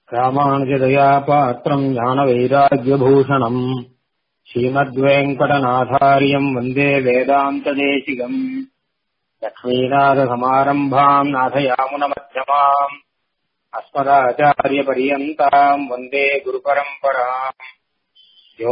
ராமானுஜதயா பாத்திரம் ஞானவைராக்கியபூஷணம் ஸ்ரீமத்வேங்கடநாதாரியம் வந்தே வேதாந்ததேசிகம் லக்ஷ்மீநாதசமாரம்பாம் நாதயாமுனமध्यமாம் अस्मदाचार्यपर्यन्ताम् वन्दे गुरुपरम्पराम् यो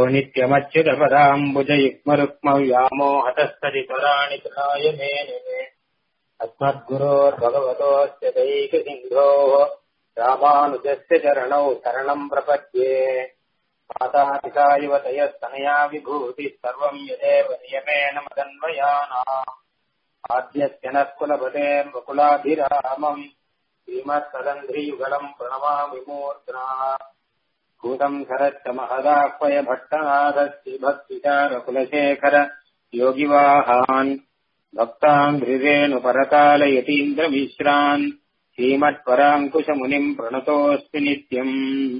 नित्यमच्युतपदाम्बुजयुग्मरुक्मव्यामोहतस्तरितराणि कृणाय मेने अस्मद्गुरोर्भगवतोऽस्य दैकसिन्धोः रामानुजस्य चरणौ शरणम् प्रपद्ये मातापिता युवतयस्तनया विभूतिः सर्वम् यदेव नियमेन मदन्वयाना आद्यस्य नः कुलपतेर्वकुलाभिरामम् श्रीमत्सदन्ध्रियुगलम् प्रणमामि मूर्ध्ना भूतम् सरश्च महदाह्वय भट्टनाथस्य भक्तिचारकुलशेखर योगिवाहान् भक्ताम् हृदेणुपरकालयतीन्द्रमिश्रान् श्रीमत्पराङ्कुशमुनिम् प्रणतोऽस्मि नित्यम्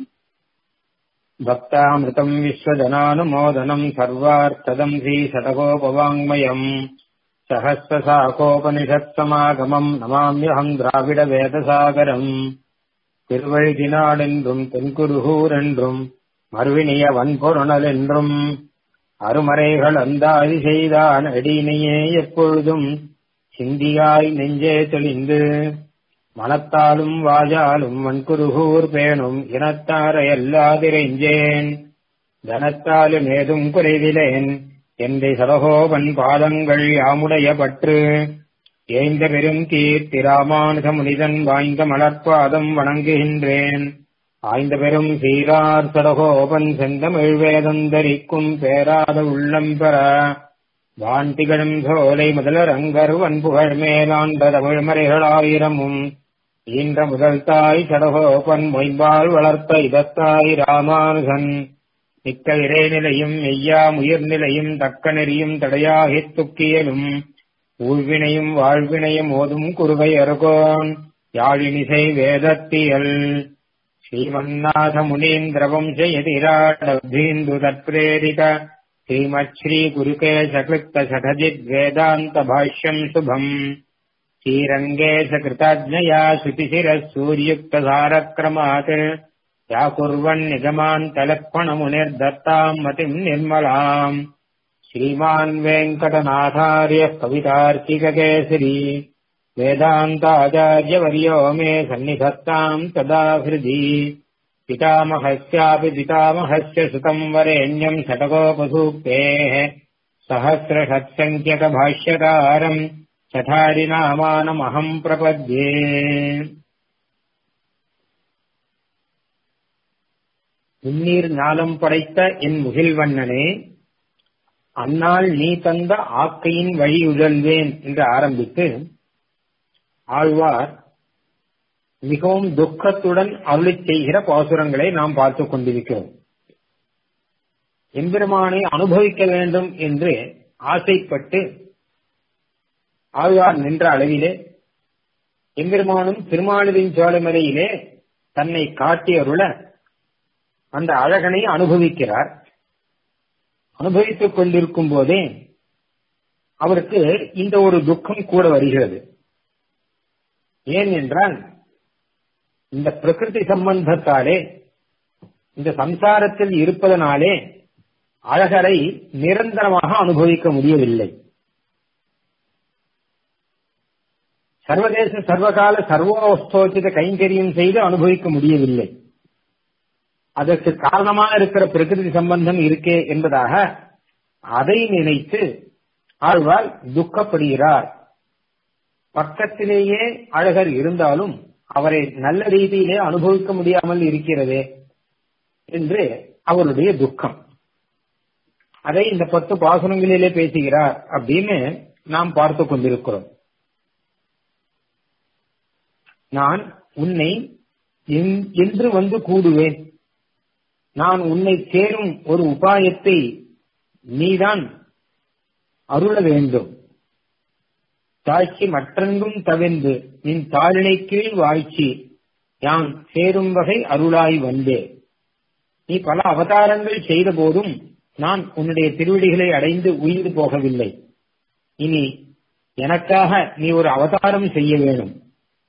भक्तामृतम् विश्वजनानुमोदनम् सर्वार्थदम् श्रीशतकोपवाङ्मयम् சகசிரசாகோபனிஷத்சமாகமம் நமாமியகம் திராவிட வேதசாகரம் திருவழிதினாடென்றும் தென்குருகூர் என்றும் மறுவினிய வன்பொருணல் என்றும் அருமறைகள் அந்தாதி செய்தான் அடியினையே எப்பொழுதும் சிந்தியாய் நெஞ்சே தெளிந்து மனத்தாலும் வாஜாலும் வன்குருகூர் பேணும் இனத்தாரை எல்லாதிரைஞ்சேன் தனத்தாலும் ஏதும் குறைவிலேன் எந்தை சடகோபன் பாதங்கள் யாமுடைய பற்று ஏய்ந்த பெரும் கீர்த்தி ராமானுக முனிதன் வாய்ந்த மலர்பாதம் வணங்குகின்றேன் ஆய்ந்த பெரும் சீரார் சடகோபன் செந்தமிழ் வேதந்தரிக்கும் பேராத உள்ளம் பெற வாண்டிகளும் சோலை முதலரங்கர் வன்புகழ் மேலாண்ட தமிழ்மறைகளாயிரமும் ஈன்ற முதல் தாய் சடகோபன் மொய்பால் வளர்த்த இதத்தாய் ராமானுகன் மிக்க இறைநிலையும் மெய்யா உயிர்நிலையும் தக்க நெறியும் தடையாகித் துக்கியலும் ஊழ்வினையும் வாழ்வினையும் ஓதும் குறுகை அருகோன் யாழினிசை வேதத்தியல் ஸ்ரீமன்னாத முனீந்திரவம் ஜெயதிராடபீந்து தத்பிரேரித ஸ்ரீமத் ஸ்ரீ குருகேசகிருத்த சடஜித் வேதாந்த பாஷ்யம் சுபம் ஸ்ரீரங்கேಶ கிருதாஜ்ஞயா சுதிசிர சூரியுக்த சாரக்கிரமாத் या कुर्वन् निगमान्तलक्ष्मणमुनिर्दत्ताम् मतिम् निर्मलाम् श्रीमान् वेङ्कटनाथार्यः कवितार्किककेसरी वेदान्ताचार्यवर्यो मे सन्निधत्ताम् तदा हृदि पितामहस्यापि पितामहस्य सुतम् वरेण्यम् षटकोपसूक्तेः सहस्रषट्सङ्ख्यकभाष्यकारम् चठारिनामानमहम् प्रपद्ये உன்னீர் ஞானம் படைத்த என் முகில்வண்ணனே அந்நாள் நீ தந்த ஆக்கையின் வழி உழல்வேன் என்று ஆரம்பித்து ஆழ்வார் மிகவும் துக்கத்துடன் அருளி செய்கிற பாசுரங்களை நாம் பார்த்து கொண்டிருக்கிறோம் எம்பெருமானை அனுபவிக்க வேண்டும் என்று ஆசைப்பட்டு ஆழ்வார் நின்ற அளவிலே எம்பெருமானும் திருமாலின் சோழமலையிலே தன்னை காட்டியருள அந்த அழகனை அனுபவிக்கிறார் அனுபவித்துக் கொண்டிருக்கும் போதே அவருக்கு இந்த ஒரு துக்கம் கூட வருகிறது ஏன் என்றால் இந்த பிரகிருதி சம்பந்தத்தாலே இந்த சம்சாரத்தில் இருப்பதனாலே அழகரை நிரந்தரமாக அனுபவிக்க முடியவில்லை சர்வதேச சர்வகால சர்வோஸ்தோச்சித கைங்கரியம் செய்து அனுபவிக்க முடியவில்லை அதற்கு காரணமாக இருக்கிற பிரகிருதி சம்பந்தம் இருக்கே என்பதாக அதை நினைத்து ஆழ்வார் துக்கப்படுகிறார் பக்கத்திலேயே அழகர் இருந்தாலும் அவரை நல்ல ரீதியிலே அனுபவிக்க முடியாமல் இருக்கிறதே என்று அவருடைய துக்கம் அதை இந்த பத்து பாசனங்களிலே பேசுகிறார் அப்படின்னு நாம் பார்த்து கொண்டிருக்கிறோம் நான் உன்னை என்று வந்து கூடுவேன் நான் உன்னை சேரும் ஒரு உபாயத்தை நீதான் அருள வேண்டும் தாழ்ச்சி மற்றெங்கும் தவிர்ந்து நின் தாழினை கீழ் வாழ்ச்சி யான் சேரும் வகை அருளாய் வந்தே நீ பல அவதாரங்கள் செய்த போதும் நான் உன்னுடைய திருவடிகளை அடைந்து உயிர் போகவில்லை இனி எனக்காக நீ ஒரு அவதாரம் செய்ய வேணும்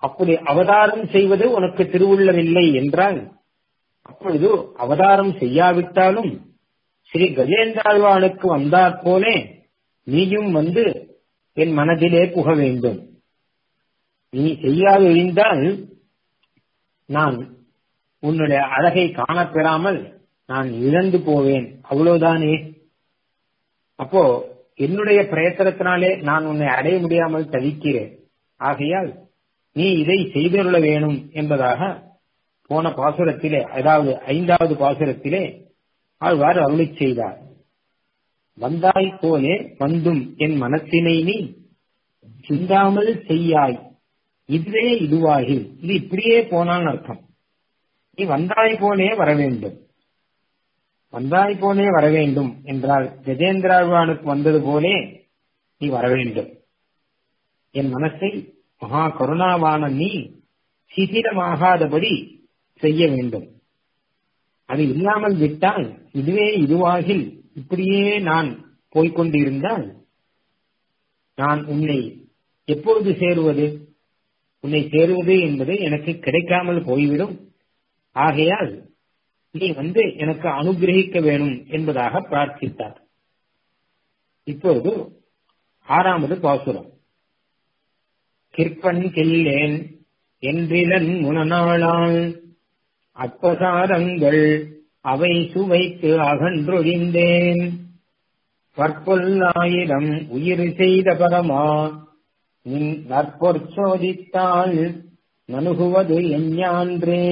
அப்படி அவதாரம் செய்வது உனக்கு திருவுள்ளமில்லை என்றால் அப்பொழுது அவதாரம் செய்யாவிட்டாலும் ஸ்ரீ கஜேந்திராழ்வானுக்கு வந்தாற் போலே நீயும் வந்து என் மனதிலே புக வேண்டும் நீ செய்யாதிருந்தால் நான் உன்னுடைய அழகை காணப்பெறாமல் நான் இழந்து போவேன் அவ்வளவுதானே அப்போ என்னுடைய பிரயத்தனத்தினாலே நான் உன்னை அடைய முடியாமல் தவிக்கிறேன் ஆகையால் நீ இதை செய்துள்ள வேணும் என்பதாக போன பாசுரத்திலே அதாவது ஐந்தாவது பாசுரத்திலே ஆழ்வார் அருளி செய்தார் வந்தாய் போலே வந்தும் என் மனத்தினை நீ சிந்தாமல் செய்யாய் இதுவே இதுவாகி இது இப்படியே போனான் அர்த்தம் நீ வந்தாய் போலே வர வேண்டும் வந்தாய் போலே வர வேண்டும் என்றால் கஜேந்திராழ்வானுக்கு வந்தது போலே நீ வர வேண்டும் என் மனசை மகா கருணாவான நீ சிதிரமாகாதபடி செய்ய வேண்டும் அது இல்லாமல் விட்டால் இதுவே இதுவாகில் இப்படியே நான் போய்கொண்டிருந்தால் நான் உன்னை எப்பொழுது சேருவது உன்னை சேருவது என்பது எனக்கு கிடைக்காமல் போய்விடும் ஆகையால் நீ வந்து எனக்கு அனுகிரகிக்க வேணும் என்பதாக பிரார்த்தித்தார் இப்போது ஆறாவது பாசுரம் கிற்பன் கில்லேன் என்றிலன் முனநாளால் அற்பசாரங்கள் அவை சுவைத்து அகன்றொழிந்தேன் பற்பொல்லாயிரம் உயிர் செய்த பரமா நின் நற்பொற்சோதித்தால் நணுகுவது எஞ்ஞான்றே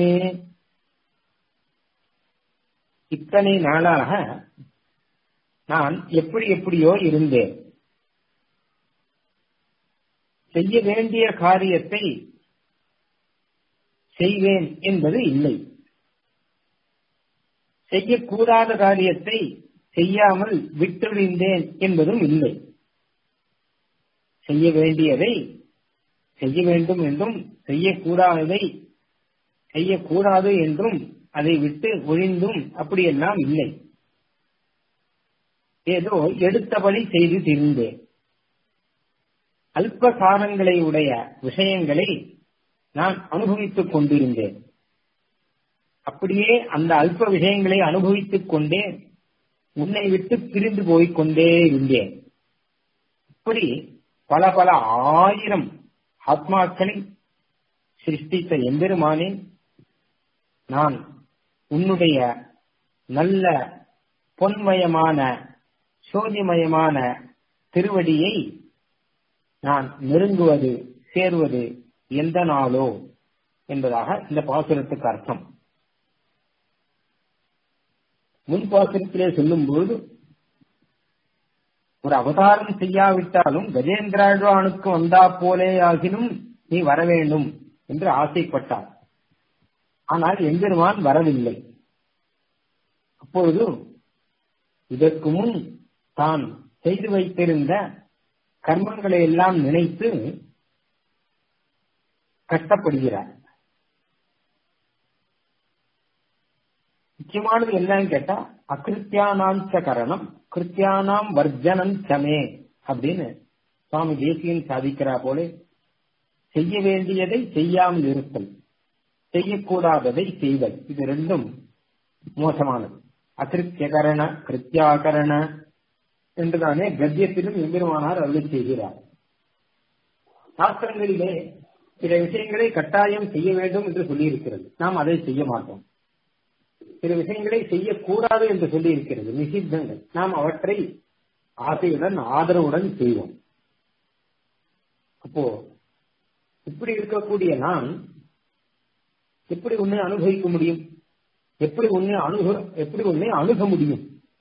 இத்தனை நாளாக நான் எப்படி எப்படியோ இருந்தேன் செய்ய வேண்டிய காரியத்தை செய்வேன் என்பது இல்லை செய்யக்கூடாத காரியத்தை செய்யாமல் விட்டொழிந்தேன் என்பதும் இல்லை செய்ய வேண்டியதை செய்ய வேண்டும் என்றும் செய்யக்கூடாததை செய்யக்கூடாது என்றும் அதை விட்டு ஒழிந்தும் அப்படியெல்லாம் இல்லை ஏதோ எடுத்தபடி செய்து திருந்தேன் அல்பசாரங்களை உடைய விஷயங்களை நான் அனுபவித்துக் கொண்டிருந்தேன் அப்படியே அந்த அல்ப விஷயங்களை அனுபவித்துக் கொண்டே உன்னை விட்டு பிரிந்து போய்க் கொண்டே இருந்தேன் இப்படி பல பல ஆயிரம் ஆத்மாக்களை சிருஷ்டித்த எம்பெருமானே நான் உன்னுடைய நல்ல பொன்மயமான சோதிமயமான திருவடியை நான் நெருங்குவது சேர்வது எந்த நாளோ என்பதாக இந்த பாசுரத்துக்கு அர்த்தம் முன் பாசுரத்திலே சொல்லும்போது ஒரு அவதாரம் செய்யாவிட்டாலும் கஜேந்திராழ்வானுக்கு வந்தா போலே ஆகினும் நீ வர வேண்டும் என்று ஆசைப்பட்டார் ஆனால் எம்பெருமான் வரவில்லை அப்பொழுது இதற்கு முன் தான் செய்து வைத்திருந்த கர்மங்களை எல்லாம் நினைத்து கஷ்டப்படுகிறார் முக்கியமானது என்னன்னு கேட்டா அகிருத்தியானாம் கரணம் கிருத்தியானாம் வர்ஜனம் சமே அப்படின்னு சுவாமி தேசியன் சாதிக்கிறா போல செய்ய வேண்டியதை செய்யாமல் இருத்தல் செய்யக்கூடாததை செய்தல் இது ரெண்டும் மோசமானது அகிருத்தியகரண கிருத்தியாகரண என்றுதானே கத்தியத்திலும் எம்பெருமானார் அருள் செய்கிறார் சாஸ்திரங்களிலே சில விஷயங்களை கட்டாயம் செய்ய வேண்டும் என்று சொல்லியிருக்கிறது நாம் அதை செய்ய மாட்டோம் சில விஷயங்களை செய்யக்கூடாது என்று சொல்லி இருக்கிறது நிஷித்தங்கள் நாம் அவற்றை ஆசையுடன் ஆதரவுடன் செய்வோம் அப்போ இப்படி இருக்கக்கூடிய நான் எப்படி உன்னை அனுபவிக்க முடியும் எப்படி உன்னை அணுக எப்படி உன்னை அணுக முடியும்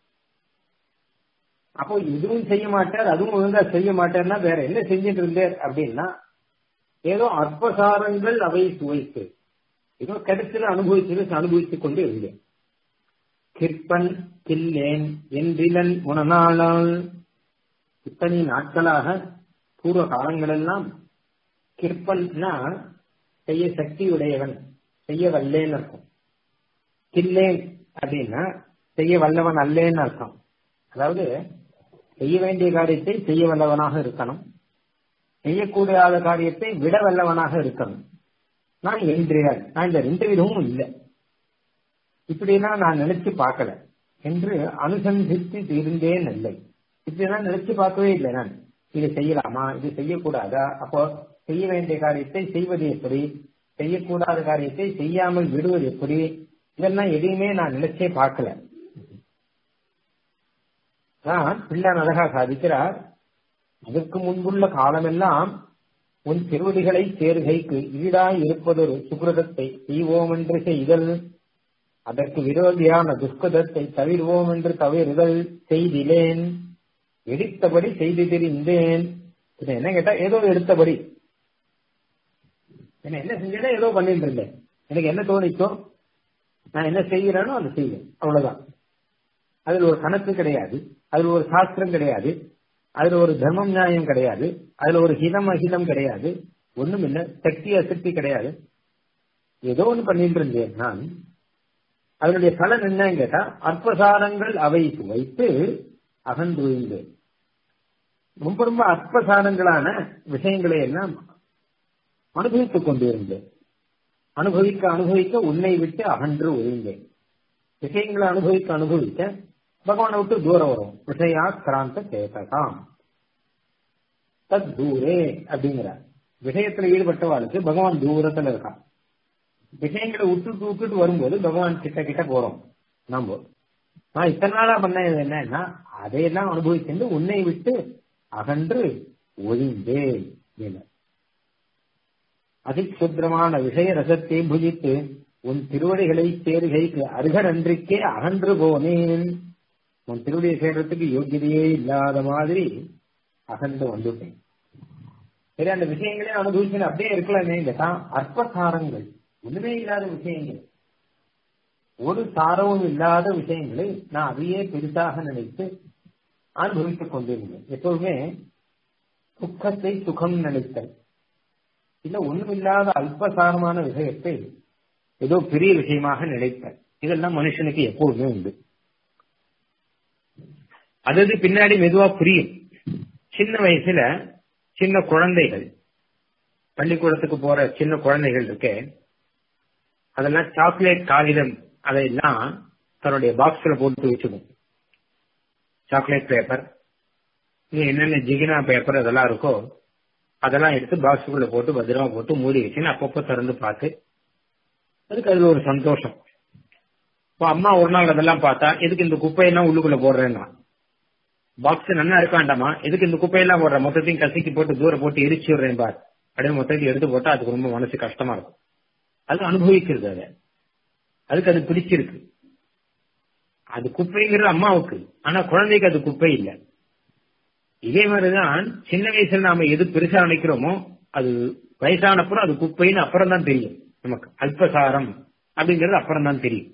அப்போ இதுவும் செய்ய மாட்டார் அதுவும் ஒழுங்கா செய்ய மாட்டார்னா வேற என்ன செஞ்சுட்டு இருந்தார் அப்படின்னா ஏதோ அற்பசாரங்கள் அவை சுவைத்து ஏதோ கிடைச்சது அனுபவிச்சது அனுபவித்துக் கொண்டு இருந்தேன் கிற்பன் கில்லேன் என்றிலன் உணநாளால் இத்தனை நாட்களாக பூர்வ காலங்களெல்லாம் கிற்பன்னா செய்ய சக்தி உடையவன் செய்ய வல்லேன்னு அர்த்தம் கில்லேன் அப்படின்னா செய்ய வல்லவன் அல்லேன்னு அர்த்தம் அதாவது செய்ய வேண்டிய காரியத்தை செய்ய வல்லவனாக இருக்கணும் செய்யக்கூடாத காரியத்தை விட வல்லவனாக இருக்கணும் நான் என்றால் நான் இந்த ரெண்டு விதமும் இல்லை இப்படிலாம் நான் நினைச்சு பார்க்கல என்று அனுசந்தித்து இருந்தேன் இல்லை இப்படிலாம் நினைச்சு பார்க்கவே இல்லை நான் இதை செய்யலாமா இது செய்யக்கூடாதா அப்போ செய்ய வேண்டிய காரியத்தை செய்வது எப்படி செய்யக்கூடாத காரியத்தை செய்யாமல் விடுவது எப்படி இதெல்லாம் எதையுமே நான் நினைச்சே பார்க்கல நான் பிள்ளான் அழகா சாதிக்கிறார் அதற்கு முன்புள்ள காலமெல்லாம் உன் திருவடிகளை சேர்கைக்கு ஈடாய் இருப்பதொரு சுகிருதத்தை செய்வோம் என்று செய்தல் அதற்கு விரோதியான துஷ்கதத்தை தவிர்வோம் என்று தவிர்தல் செய்திலேன் எடுத்தபடி செய்து தெரிந்தேன் என்ன கேட்டா ஏதோ எடுத்தபடி என்ன என்ன செஞ்சேன்னா ஏதோ பண்ணிட்டு இருந்தேன் எனக்கு என்ன தோணிச்சோ நான் என்ன செய்கிறேனோ அதை செய்வேன் அவ்வளவுதான் அதுல ஒரு கணக்கு கிடையாது அதுல ஒரு சாஸ்திரம் கிடையாது அதுல ஒரு தர்மம் நியாயம் கிடையாது அதுல ஒரு ஹிதம் அஹிதம் கிடையாது ஒண்ணும் இல்ல சக்தி அசக்தி கிடையாது ஏதோ ஒண்ணு பண்ணிட்டு இருந்தேன் நான் அதனுடைய பலன் என்னன்னு கேட்டா அற்பசாரங்கள் அவை வைத்து அகன்றுந்தேன் ரொம்ப ரொம்ப அற்பசாரங்களான விஷயங்களை எல்லாம் அனுபவித்துக் கொண்டிருந்தேன் அனுபவிக்க அனுபவிக்க உன்னை விட்டு அகன்று ஒழிந்தேன் விஷயங்களை அனுபவிக்க அனுபவிக்க பகவானை விட்டு தூரம் வரும் விஷயா கிராந்த சேதகாம் தத் தூரே அப்படிங்கிறார் விஷயத்துல ஈடுபட்டவாளுக்கு பகவான் தூரத்துல இருக்கான் விஷயங்களை விட்டுட்டு விட்டுட்டு வரும்போது பகவான் கிட்ட கிட்ட போறோம் நம்ம நான் இத்தனை நாளா பண்ணது என்னன்னா அதையெல்லாம் அனுபவிச்சுட்டு உன்னை விட்டு அகன்று ஒழிந்தேன் அதிசுத்திரமான விஷய ரசத்தை புஜித்து உன் திருவடிகளை சேருகைக்கு அருகர் அன்றிக்கே அகன்று போனேன் உன் திருவடியை சேர்றதுக்கு யோகியதையே இல்லாத மாதிரி அகன்று வந்துட்டேன் சரி அந்த விஷயங்களே அனுபவிச்சு அப்படியே இருக்கலாமே கேட்டா அற்பசாரங்கள் ஒண்ணுமே இல்லாத விஷயங்கள் ஒரு சாரமும் இல்லாத விஷயங்களை நான் அதையே பெரிதாக நினைத்து அனுபவித்துக் கொண்டிருந்தேன் எப்பவுமே துக்கத்தை சுகம் நினைத்தல் இல்ல ஒண்ணுமில்லாத அல்பசாரமான விஷயத்தை ஏதோ பெரிய விஷயமாக நினைத்தல் இதெல்லாம் மனுஷனுக்கு எப்போதுமே உண்டு அதது பின்னாடி மெதுவா புரியும் சின்ன வயசுல சின்ன குழந்தைகள் பள்ளிக்கூடத்துக்கு போற சின்ன குழந்தைகள் இருக்கு அதெல்லாம் சாக்லேட் காகிதம் அதையெல்லாம் தன்னுடைய பாக்ஸ்ல போட்டு வச்சுக்கும் சாக்லேட் பேப்பர் என்னென்ன ஜிகினா பேப்பர் அதெல்லாம் இருக்கோ அதெல்லாம் எடுத்து பாக்ஸுக்குள்ள போட்டு பத்திரமா போட்டு மூடி வச்சுன்னு அப்பப்போ திறந்து பார்த்து அதுக்கு அதுல ஒரு சந்தோஷம் இப்போ அம்மா ஒரு நாள் அதெல்லாம் பார்த்தா எதுக்கு இந்த குப்பையெல்லாம் உள்ளுக்குள்ள போடுறேன்னா பாக்ஸ் நல்லா இருக்காண்டாமா எதுக்கு இந்த குப்பையெல்லாம் போடுற மொத்தத்தையும் கசிக்கு போட்டு தூரம் போட்டு எரிச்சு விடுறேன் பார் அப்படின்னு மொத்தத்தையும் எடுத்து போட்டா அதுக்கு ரொம்ப மனசு கஷ்டமா இருக்கும் அது அனுபவிக்கிறது அதை அதுக்கு அது பிடிச்சிருக்கு அது குப்பைங்கிறது அம்மாவுக்கு ஆனா குழந்தைக்கு அது குப்பை இல்லை இதே மாதிரிதான் சின்ன வயசுல நாம எது பெருசா நினைக்கிறோமோ அது வயசானப்புறம் அது குப்பைன்னு அப்புறம் தான் தெரியும் நமக்கு அல்பசாரம் அப்படிங்கிறது அப்புறம் தான் தெரியும்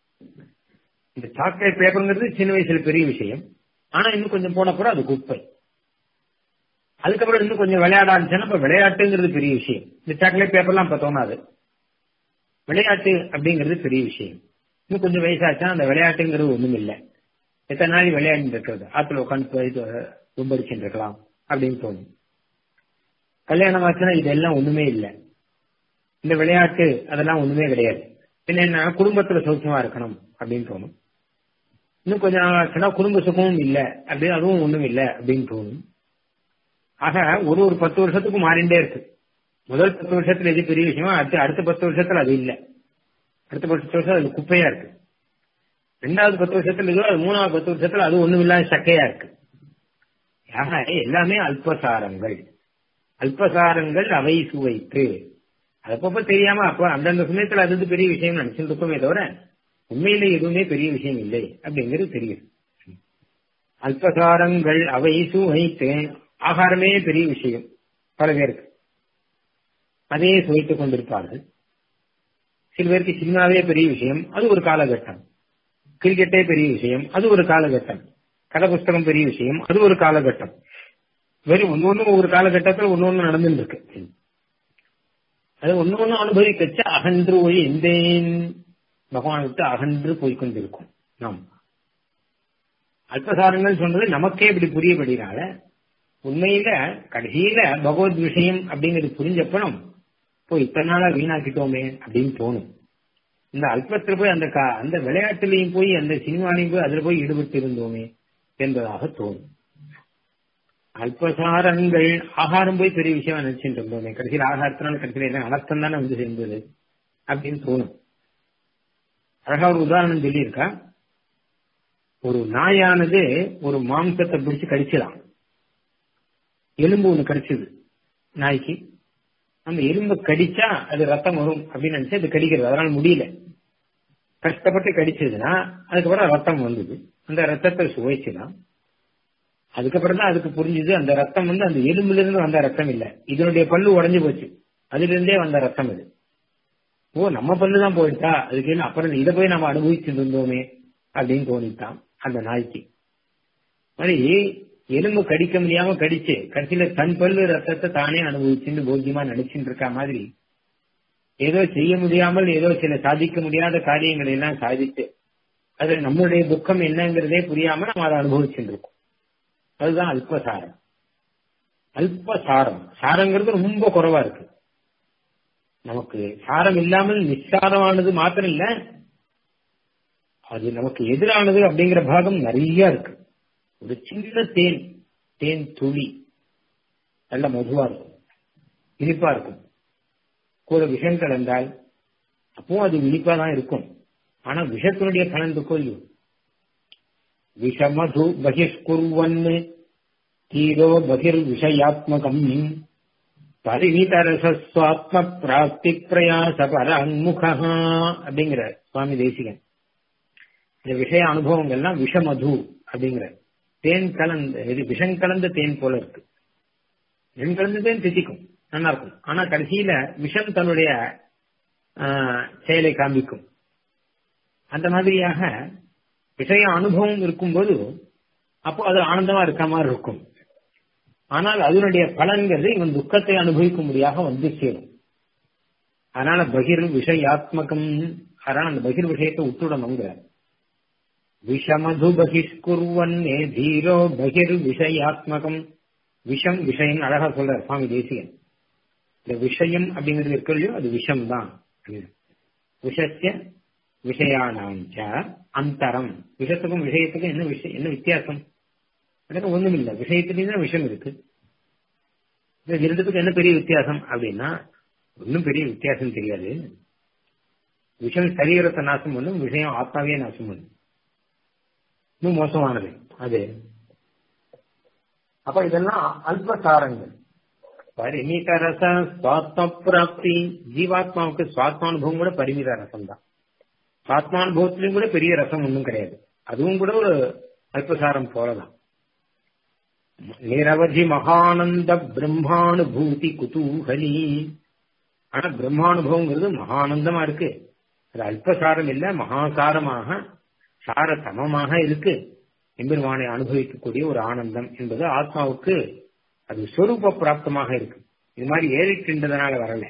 இந்த சாக்லேட் பேப்பருங்கிறது சின்ன வயசுல பெரிய விஷயம் ஆனா இன்னும் கொஞ்சம் போன கூட அது குப்பை அதுக்கப்புறம் இன்னும் கொஞ்சம் விளையாட ஆரம்பிச்சா இப்ப விளையாட்டுங்கிறது பெரிய விஷயம் இந்த சாக்லேட் பேப்பர்லாம் இப்ப தோணாது விளையாட்டு அப்படிங்கிறது பெரிய விஷயம் இன்னும் கொஞ்சம் வயசாச்சா அந்த விளையாட்டுங்கிறது ஒண்ணும் இல்லை எத்தனை நாள் விளையாண்டு இருக்கிறது ஆத்துல உட்காந்து கும்படிச்சுட்டு இருக்கலாம் அப்படின்னு தோணும் கல்யாணம் ஆச்சுன்னா இதெல்லாம் ஒண்ணுமே இல்லை இந்த விளையாட்டு அதெல்லாம் ஒண்ணுமே கிடையாது பின்ன என்ன குடும்பத்துல சௌக்கியமா இருக்கணும் அப்படின்னு தோணும் இன்னும் கொஞ்ச நாள் ஆச்சுன்னா குடும்ப சுகமும் இல்ல அப்படி அதுவும் ஒண்ணும் இல்ல அப்படின்னு தோணும் ஆக ஒரு ஒரு பத்து வருஷத்துக்கு மாறிண்டே இருக்கு முதல் பத்து வருஷத்துல எது பெரிய விஷயமா அடுத்து அடுத்த பத்து வருஷத்துல அது இல்ல அடுத்த பத்து வருஷம் அது குப்பையா இருக்கு ரெண்டாவது பத்து வருஷத்துல இதுவோ அது மூணாவது பத்து வருஷத்துல அது ஒண்ணும் இல்லாத சக்கையா இருக்கு ஆக எல்லாமே அல்பசாரங்கள் அல்பசாரங்கள் அவை சுவைத்து அப்பப்ப தெரியாம அப்ப அந்தந்த சமயத்துல அது பெரிய விஷயம் நினைச்சுட்டு இருக்கோமே தவிர உண்மையில எதுவுமே பெரிய விஷயம் இல்லை அப்படிங்கிறது தெரியுது அல்பசாரங்கள் அவை சுவைத்து ஆகாரமே பெரிய விஷயம் பல பேருக்கு அதையே சுவைத்துக் கொண்டிருப்பார்கள் சில பேருக்கு சினிமாவே பெரிய விஷயம் அது ஒரு காலகட்டம் கிரிக்கெட்டே பெரிய விஷயம் அது ஒரு காலகட்டம் கதை புஸ்தகம் பெரிய விஷயம் அது ஒரு காலகட்டம் வெறும் ஒன்னு ஒண்ணு ஒரு காலகட்டத்தில் ஒன்னு ஒண்ணு நடந்துட்டு இருக்கு அது ஒன்னு ஒண்ணு அனுபவிக்கச்சு அகன்று போய் எந்தேன் பகவான் விட்டு அகன்று போய்கொண்டிருக்கும் நாம் அல்பசாரங்கள் சொன்னது நமக்கே இப்படி புரியபடினால உண்மையில கடைசியில பகவத் விஷயம் அப்படிங்கிறது புரிஞ்சப்பனும் போய் இத்தனை நாளா வீணாக்கிட்டோமே அப்படின்னு தோணும் இந்த அல்பத்துல போய் அந்த அந்த விளையாட்டுலையும் போய் அந்த சினிமாலையும் போய் அதுல போய் ஈடுபட்டு இருந்தோமே என்பதாக தோணும் அல்பசாரங்கள் ஆகாரம் போய் பெரிய விஷயம் நினைச்சுட்டு இருந்தோமே கடைசியில் ஆகாரத்தினால கடைசியில் என்ன அனர்த்தம் தானே வந்து சேர்ந்தது அப்படின்னு தோணும் அழகா ஒரு உதாரணம் சொல்லியிருக்கா ஒரு நாயானது ஒரு மாம்சத்தை பிடிச்சு கடிச்சுதான் எலும்பு ஒண்ணு கடிச்சது நாய்க்கு அந்த எலும்பை கடிச்சா அது ரத்தம் வரும் அப்படின்னு நினைச்சு அது கடிக்கிறது அதனால முடியல கஷ்டப்பட்டு கடிச்சதுன்னா அதுக்கப்புறம் ரத்தம் வந்தது அந்த ரத்தத்தை சுவைச்சுதான் அதுக்கப்புறம் தான் அதுக்கு புரிஞ்சுது அந்த ரத்தம் வந்து அந்த எலும்புல இருந்து வந்த ரத்தம் இல்ல இதனுடைய பல்லு உடஞ்சு போச்சு அதுல இருந்தே வந்த ரத்தம் இது ஓ நம்ம பல்லு தான் போயிட்டா அதுக்கு என்ன அப்புறம் இதை போய் நம்ம அனுபவிச்சுட்டு இருந்தோமே அப்படின்னு தோணித்தான் அந்த நாய்க்கு மாதிரி எலும்பு கடிக்க முடியாம கடிச்சு கடைசியில தன் பல்லு ரத்தத்தை தானே அனுபவிச்சுன்னு போக்கியமா நினைச்சுட்டு இருக்கா மாதிரி ஏதோ செய்ய முடியாமல் ஏதோ சில சாதிக்க முடியாத காரியங்களை எல்லாம் சாதித்து அது நம்மளுடைய துக்கம் என்னங்கிறதே புரியாம நம்ம அதை அனுபவிச்சுட்டு இருக்கோம் அதுதான் அல்பசாரம் அல்பசாரம் சாரங்கிறது ரொம்ப குறைவா இருக்கு நமக்கு சாரம் இல்லாமல் நிஸ்சாரமானது மாத்திரம் இல்ல அது நமக்கு எதிரானது அப்படிங்கிற பாகம் நிறைய இருக்கு ஒரு சின்ன தேன் தேன் துளி நல்ல மதுவா இருக்கும் இனிப்பா இருக்கும் கூட விஷம் கலந்தால் அப்பவும் அது இனிப்பா தான் இருக்கும் ஆனா விஷத்தினுடைய பலன் இருக்கும் இல்லையோ விஷமது பகிஷ்குர்வன்னு தீரோ பகிர் விஷயாத்மகம் பரிணிதரசாத்ம பிராப்தி பிரயாச பராங்முகா அப்படிங்கிற சுவாமி தேசிகன் இந்த விஷய அனுபவங்கள்லாம் விஷமது அப்படிங்கிற தேன் கலந்த இது விஷம் கலந்த தேன் போல இருக்கு விஷம் கலந்த தேன் தித்திக்கும் நல்லா இருக்கும் ஆனா கடைசியில விஷம் தன்னுடைய செயலை காண்பிக்கும் அந்த மாதிரியாக விஷய அனுபவம் இருக்கும்போது அப்போ அது ஆனந்தமா இருக்க மாதிரி இருக்கும் ஆனால் அதனுடைய பலன்கிறது இவன் துக்கத்தை அனுபவிக்கும்படியாக வந்து சேரும் அதனால பகிர் விஷயாத்மகம் அதனால அந்த பகிர் விஷயத்தை விட்டுடணுங்கிறார் விஷமது பகிஷ்குர்வன்னே தீரோ பகிர் விஷயாத்மகம் விஷம் விஷயம் அழகா சொல்றார் சுவாமி தேசியன் இந்த விஷயம் அப்படிங்கிறது இருக்கு இல்லையோ அது விஷம் தான் விஷத்திய விஷயானாஞ்ச அந்தரம் விஷத்துக்கும் விஷயத்துக்கும் என்ன விஷயம் என்ன வித்தியாசம் எனக்கு ஒண்ணும் இல்ல விஷயத்துலயும் தான் விஷயம் இருக்கு இந்த இரண்டுத்துக்கும் என்ன பெரிய வித்தியாசம் அப்படின்னா ஒன்னும் பெரிய வித்தியாசம் தெரியாது விஷம் சரீரத்தை நாசம் பண்ணும் விஷயம் ஆத்மாவே நாசம் பண்ணும் இன்னும் மோசமானது அது அப்ப இதெல்லாம் அல்பசாரங்கள் பரிமித ரச சுவாத்ம பிராப்தி ஜீவாத்மாவுக்கு சுவாத்மானுபவம் கூட பரிமித ரசம் தான் சுவாத்மானுபவத்திலும் கூட பெரிய ரசம் ஒன்றும் கிடையாது அதுவும் கூட ஒரு அல்பசாரம் போலதான் நிரவதி மகானந்த பிரம்மானுபூதி குதூகலி ஆனா பிரம்மானுபவங்கிறது மகானந்தமா இருக்கு அது அல்பசாரம் இல்ல மகாசாரமாக சார சமமாக இருக்கு எம்பெருமானை அனுபவிக்கக்கூடிய ஒரு ஆனந்தம் என்பது ஆத்மாவுக்கு அது சொரூப பிராப்தமாக இருக்கு இது மாதிரி ஏறிக்கின்றதுனால வரல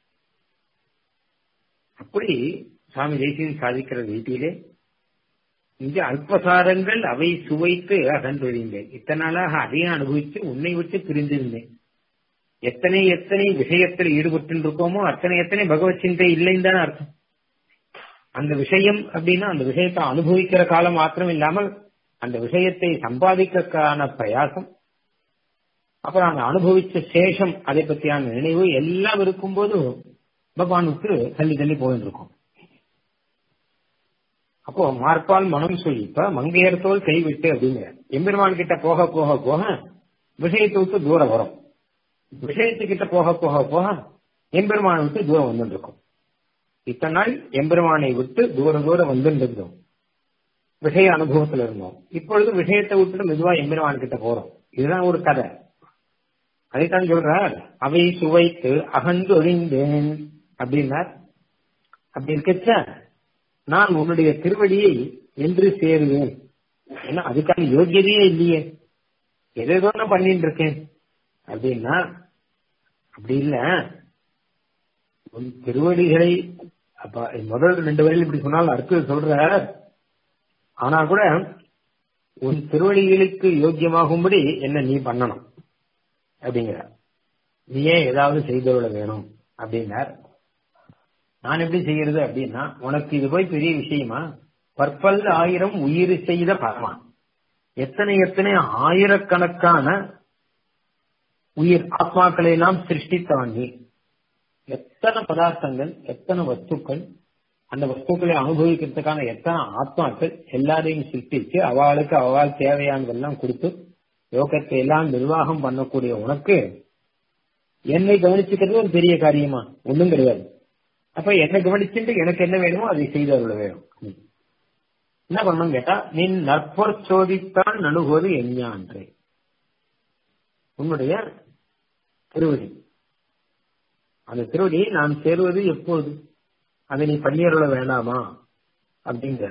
அப்படி சுவாமி தேசியன் சாதிக்கிற ரீதியிலே இங்க அல்பசாரங்கள் அவை சுவைத்து அகன்றொழிந்தேன் இத்தனை நாளாக அதையும் அனுபவித்து உன்னை விட்டு பிரிந்திருந்தேன் எத்தனை எத்தனை விஷயத்தில் ஈடுபட்டு இருக்கோமோ அத்தனை எத்தனை பகவத் சிந்தை இல்லைன்னு தானே அர்த்தம் அந்த விஷயம் அப்படின்னா அந்த விஷயத்தை அனுபவிக்கிற காலம் மாத்திரம் இல்லாமல் அந்த விஷயத்தை சம்பாதிக்கிறதுக்கான பிரயாசம் அப்புறம் அந்த அனுபவிச்ச சேஷம் அதை பற்றியான நினைவு எல்லாம் இருக்கும்போது பகவானுக்கு தள்ளி தள்ளி போயிட்டு இருக்கும் அப்போ மார்பால் மனம் சொல்லிப்ப மங்கையர் தோல் கைவிட்டு அப்படிங்கிற எம்பெருமான் கிட்ட போக போக போக விஷயத்தை விட்டு தூரம் வரும் விஷயத்துக்கிட்ட போக போக போக எம்பெருமானை விட்டு தூரம் வந்துட்டு இருக்கும் இத்தனை நாள் எம்பெருமானை விட்டு தூரம் தூரம் வந்துருந்தோம் விஷய அனுபவத்துல இருந்தோம் இப்பொழுது விஷயத்தை விட்டுட்டு மெதுவா எம்பெருமான் கிட்ட போறோம் இதுதான் ஒரு கதை அதைத்தான் சொல்றார் அவை சுவைத்து அகன்று ஒழிந்தேன் அப்படின்னார் அப்படி இருக்கச்ச நான் உன்னுடைய திருவடியை என்று சேருவேன் ஏன்னா அதுக்கான யோகியதையே இல்லையே எதோ நான் பண்ணிட்டு இருக்கேன் அப்படின்னா அப்படி இல்ல உன் திருவடிகளை அப்ப முதல் ரெண்டு வரையில் இப்படி சொன்னால் அடுத்தது சொல்ற ஆனா கூட உன் திருவடிகளுக்கு யோக்கியமாகும்படி என்ன நீ பண்ணணும் அப்படிங்கிறார் நீயே ஏதாவது செய்தொருள வேணும் அப்படின்னார் நான் எப்படி செய்யறது அப்படின்னா உனக்கு இது போய் பெரிய விஷயமா பற்பல் ஆயிரம் உயிர் செய்த பரமா எத்தனை எத்தனை ஆயிரக்கணக்கான உயிர் ஆத்மாக்களை எல்லாம் சிருஷ்டித்தவன் நீ எத்தனை பதார்த்தங்கள் எத்தனை வஸ்துக்கள் அந்த வஸ்துக்களை அனுபவிக்கிறதுக்கான எத்தனை ஆத்மாக்கள் எல்லாரையும் சிருஷ்டிச்சு அவளுக்கு அவள் தேவையானதெல்லாம் கொடுத்து யோகத்தை எல்லாம் நிர்வாகம் பண்ணக்கூடிய உனக்கு என்னை கவனிச்சுக்கிறது ஒரு பெரிய காரியமா ஒண்ணும் கிடையாது அப்ப என்னை கவனிச்சுட்டு எனக்கு என்ன வேணுமோ அதை செய்து அருள வேணும் என்ன பண்ணணும் கேட்டா நீ நற்பொற் சோதித்தான் நணுகுவது எஞ்ஞான்றே உன்னுடைய திருவடி அந்த திருவடியை நான் சேருவது எப்போது அதை நீ பண்ணியருள வேண்டாமா அப்படிங்கிற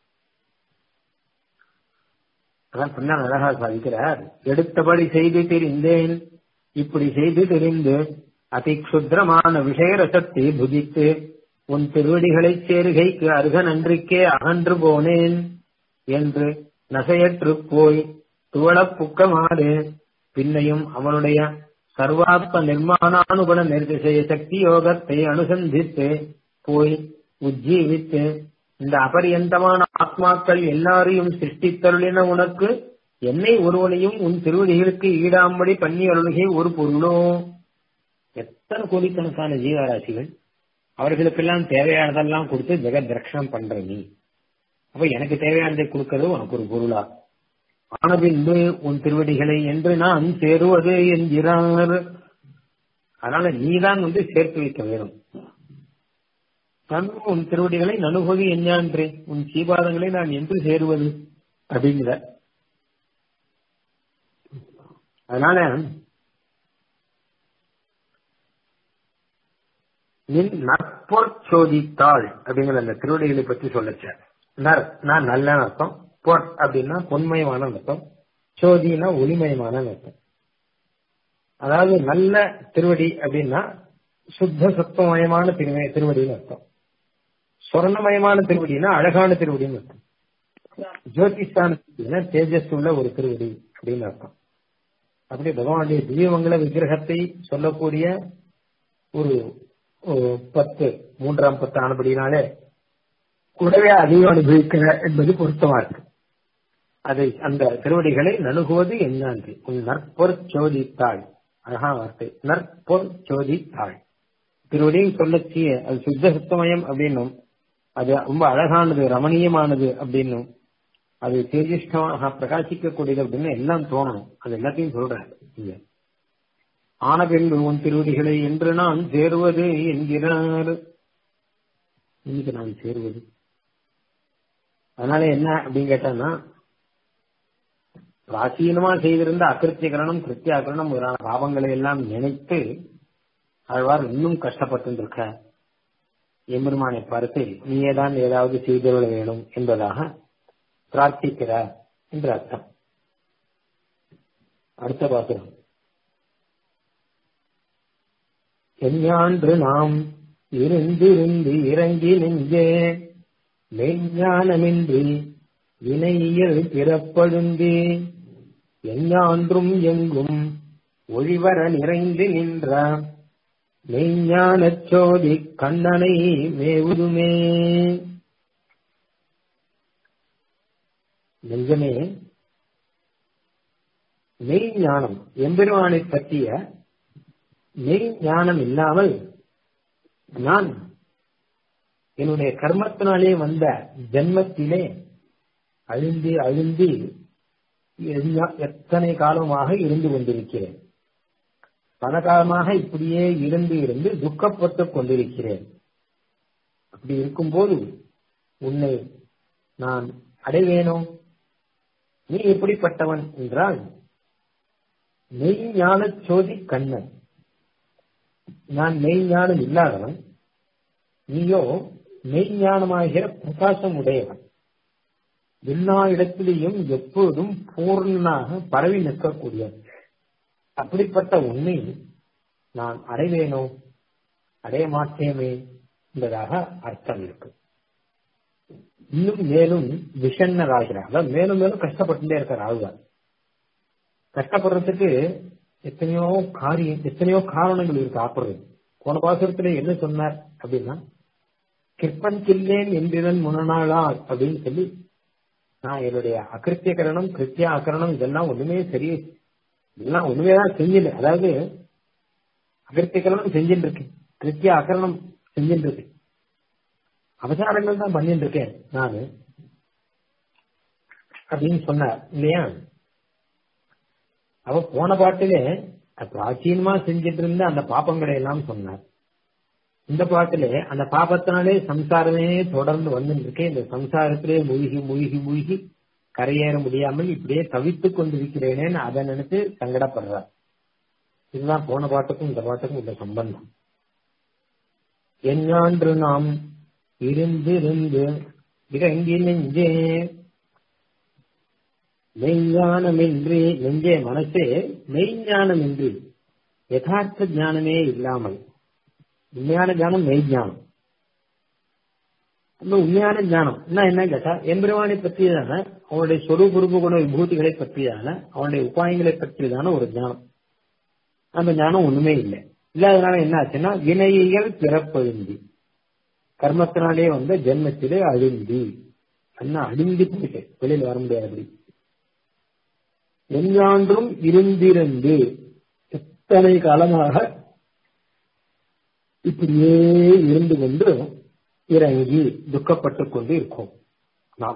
அதான் சொன்ன அழகா சாதிக்கிறார் எடுத்தபடி செய்து தெரிந்தேன் இப்படி செய்து தெரிந்து அதிக்ஷுத்திரமான விஷய ரசத்தை புதித்து உன் திருவடிகளைச் சேருகைக்கு அருக நன்றிக்கே அகன்று போனேன் என்று நசையற்று போய் துவளப் புக்கமாறு பின்னையும் அவனுடைய சர்வாத்ம நிர்மாணானுகுண நிர்திசய சக்தி யோகத்தை அனுசந்தித்து போய் உஜ்ஜீவித்து இந்த அபரியந்தமான ஆத்மாக்கள் எல்லாரையும் சிருஷ்டித்தருளின உனக்கு என்னை ஒருவனையும் உன் திருவடிகளுக்கு ஈடாம்படி பண்ணி அருள்கை ஒரு பொருளோ எத்தனை கோடிக்கணக்கான ஜீவராசிகள் அவர்களுக்கெல்லாம் தேவையானதெல்லாம் கொடுத்து ஜெகத் ரட்சணம் பண்ற நீ அப்ப எனக்கு தேவையானதை கொடுக்கறது உனக்கு ஒரு பொருளா ஆனபின்பு உன் திருவடிகளை என்று நான் சேருவது என்கிறார் அதனால நீதான் வந்து சேர்த்து வைக்க வேணும் நான் உன் திருவடிகளை நனுகோதி எஞ்ஞான்றே உன் சீபாதங்களை நான் என்று சேருவது அப்படிங்கிற அதனால நின் நற்பொற் சோதித்தாள் அப்படிங்கிற அந்த திருவடிகளை பற்றி சொல்லச்ச நர் நான் நல்ல அர்த்தம் பொற் அப்படின்னா பொன்மயமான அர்த்தம் சோதினா ஒளிமயமான அர்த்தம் அதாவது நல்ல திருவடி அப்படின்னா சுத்த சத்துவமயமான திருவே திருவடின்னு அர்த்தம் சொர்ணமயமான திருவடினா அழகான திருவடின்னு அர்த்தம் ஜோதிஷ்டான தேஜஸ் உள்ள ஒரு திருவடி அப்படின்னு அர்த்தம் அப்படி பகவானுடைய திவ்யமங்கல விக்கிரகத்தை சொல்லக்கூடிய ஒரு பத்து மூன்றாம் பத்து ஆனபடினாலே கூடவே அதிகம் அனுபவிக்கிற என்பது பொருத்தமா இருக்கு அதை அந்த திருவடிகளை நணுகுவது என்னன்று உன் நற்பொற் சோதித்தாள் அழகா வார்த்தை நற்பொற் சோதித்தாள் திருவடியும் சொல்லச்சிய அது சுத்த சுத்தமயம் அப்படின்னும் அது ரொம்ப அழகானது ரமணீயமானது அப்படின்னும் அது தேஜிஷ்டமாக பிரகாசிக்கக்கூடியது அப்படின்னு எல்லாம் தோணணும் அது எல்லாத்தையும் சொல்றேன் இங்க ஆனபின்பு உன் திருவடிகளை என்று நான் சேருவது என்கிறார் இன்னைக்கு நான் சேருவது அதனால என்ன அப்படின்னு கேட்டான்னா பிராச்சீனமா செய்திருந்த அகிருத்தியகரணம் கிருத்தியாகரணம் முதலான பாவங்களை எல்லாம் நினைத்து ஆழ்வார் இன்னும் கஷ்டப்பட்டு இருக்க எம்பெருமானை பார்த்து நீயேதான் ஏதாவது செய்துவிட வேணும் என்பதாக பிரார்த்திக்கிறார் என்று அர்த்தம் அடுத்த பாத்திரம் எஞ்ஞான்று நாம் இருந்திருந்து இறங்கி நெஞ்சே மெய்ஞானமின்றி வினையியல் பிறப்படுந்தே எஞ்ஞான்றும் எங்கும் ஒழிவர நிறைந்து நின்ற மெய்ஞானச் சோதி கண்ணனை மேவுதுமே நெஞ்சமே மெய் ஞானம் எம்பெருமானை பற்றிய மெய் ஞானம் இல்லாமல் நான் என்னுடைய கர்மத்தினாலே வந்த ஜென்மத்திலே அழிந்து அழிந்து எத்தனை காலமாக இருந்து கொண்டிருக்கிறேன் பல காலமாக இப்படியே இருந்து இருந்து துக்கப்பட்டுக் கொண்டிருக்கிறேன் அப்படி இருக்கும்போது உன்னை நான் அடைவேனோ நீ எப்படிப்பட்டவன் என்றால் மெய்ஞான சோதி கண்ணன் நான் மெய்ஞானம் இல்லாதவன் நீயோ மெய்ஞானமாகிற பிரகாசம் உடையவன் எல்லா இடத்திலேயும் எப்போதும் பூர்ணனாக பரவி நிற்கக்கூடியவன் அப்படிப்பட்ட உண்மை நான் அடைவேனோ அடைய மாட்டேமே என்பதாக அர்த்தம் இருக்கு இன்னும் மேலும் விஷன்னராகிறார் அதாவது மேலும் மேலும் கஷ்டப்பட்டுட்டே இருக்கார் ஆழ்வார் கஷ்டப்படுறதுக்கு எத்தனையோ காரியம் எத்தனையோ காரணங்கள் இருக்கு ஆப்படுறது போன பாசுரத்துல என்ன சொன்னார் அப்படின்னா கிருப்பன் கில்லேன் என்றிதன் முன்னாளால் அப்படின்னு சொல்லி நான் என்னுடைய அகிருத்திய கரணம் கிருத்திய அகரணம் இதெல்லாம் ஒண்ணுமே சரி இதெல்லாம் ஒண்ணுமே தான் செஞ்சுட்டு அதாவது அகிருத்திய கரணம் செஞ்சுட்டு இருக்கேன் கிருத்திய அகரணம் செஞ்சுட்டு இருக்கேன் அவசாரங்கள் தான் பண்ணிட்டு இருக்கேன் நானு அப்படின்னு சொன்னார் இல்லையா அவ போன பாட்டிலே பிராச்சீனமா செஞ்சிட்டு இருந்த அந்த பாப்பங்களை எல்லாம் சொன்னார் இந்த பாட்டிலே அந்த பாப்பத்தினாலே சம்சாரமே தொடர்ந்து வந்துட்டு இருக்கேன் இந்த சம்சாரத்திலே மூழ்கி மூழ்கி மூழ்கி கரையேற முடியாமல் இப்படியே தவித்துக் கொண்டிருக்கிறேனேன்னு அதை நினைத்து சங்கடப்படுறார் இதுதான் போன பாட்டுக்கும் இந்த பாட்டுக்கும் இந்த சம்பந்தம் எஞ்ஞான்று நாம் இருந்திருந்து இறங்கி நெஞ்சே மெய்ஞானமின்றி நெஞ்சே மனசே மெய்ஞானமின்றி யதார்த்த ஞானமே இல்லாமல் உண்மையான ஞானம் மெய்ஞானம் அந்த உண்மையான ஞானம் என்ன என்ன கேட்டா எம்பெருமானை பற்றியதான அவனுடைய சொரூபுருப குண விபூதிகளை பற்றியதான அவனுடைய உபாயங்களை பற்றியதான ஒரு ஞானம் அந்த ஞானம் ஒண்ணுமே இல்லை இல்லாதனால என்ன ஆச்சுன்னா வினையியல் பிறப்பழுந்தி கர்மத்தினாலே வந்த ஜென்மத்திலே அழுந்தி என்ன அழிந்து போயிட்டு வெளியில் வர முடியாது அப்படி எஞ்ஞான்றும் இருந்திருந்து எத்தனை காலமாக இப்படியே இருந்து கொண்டு இறங்கி துக்கப்பட்டுக் கொண்டு இருக்கோம் நாம்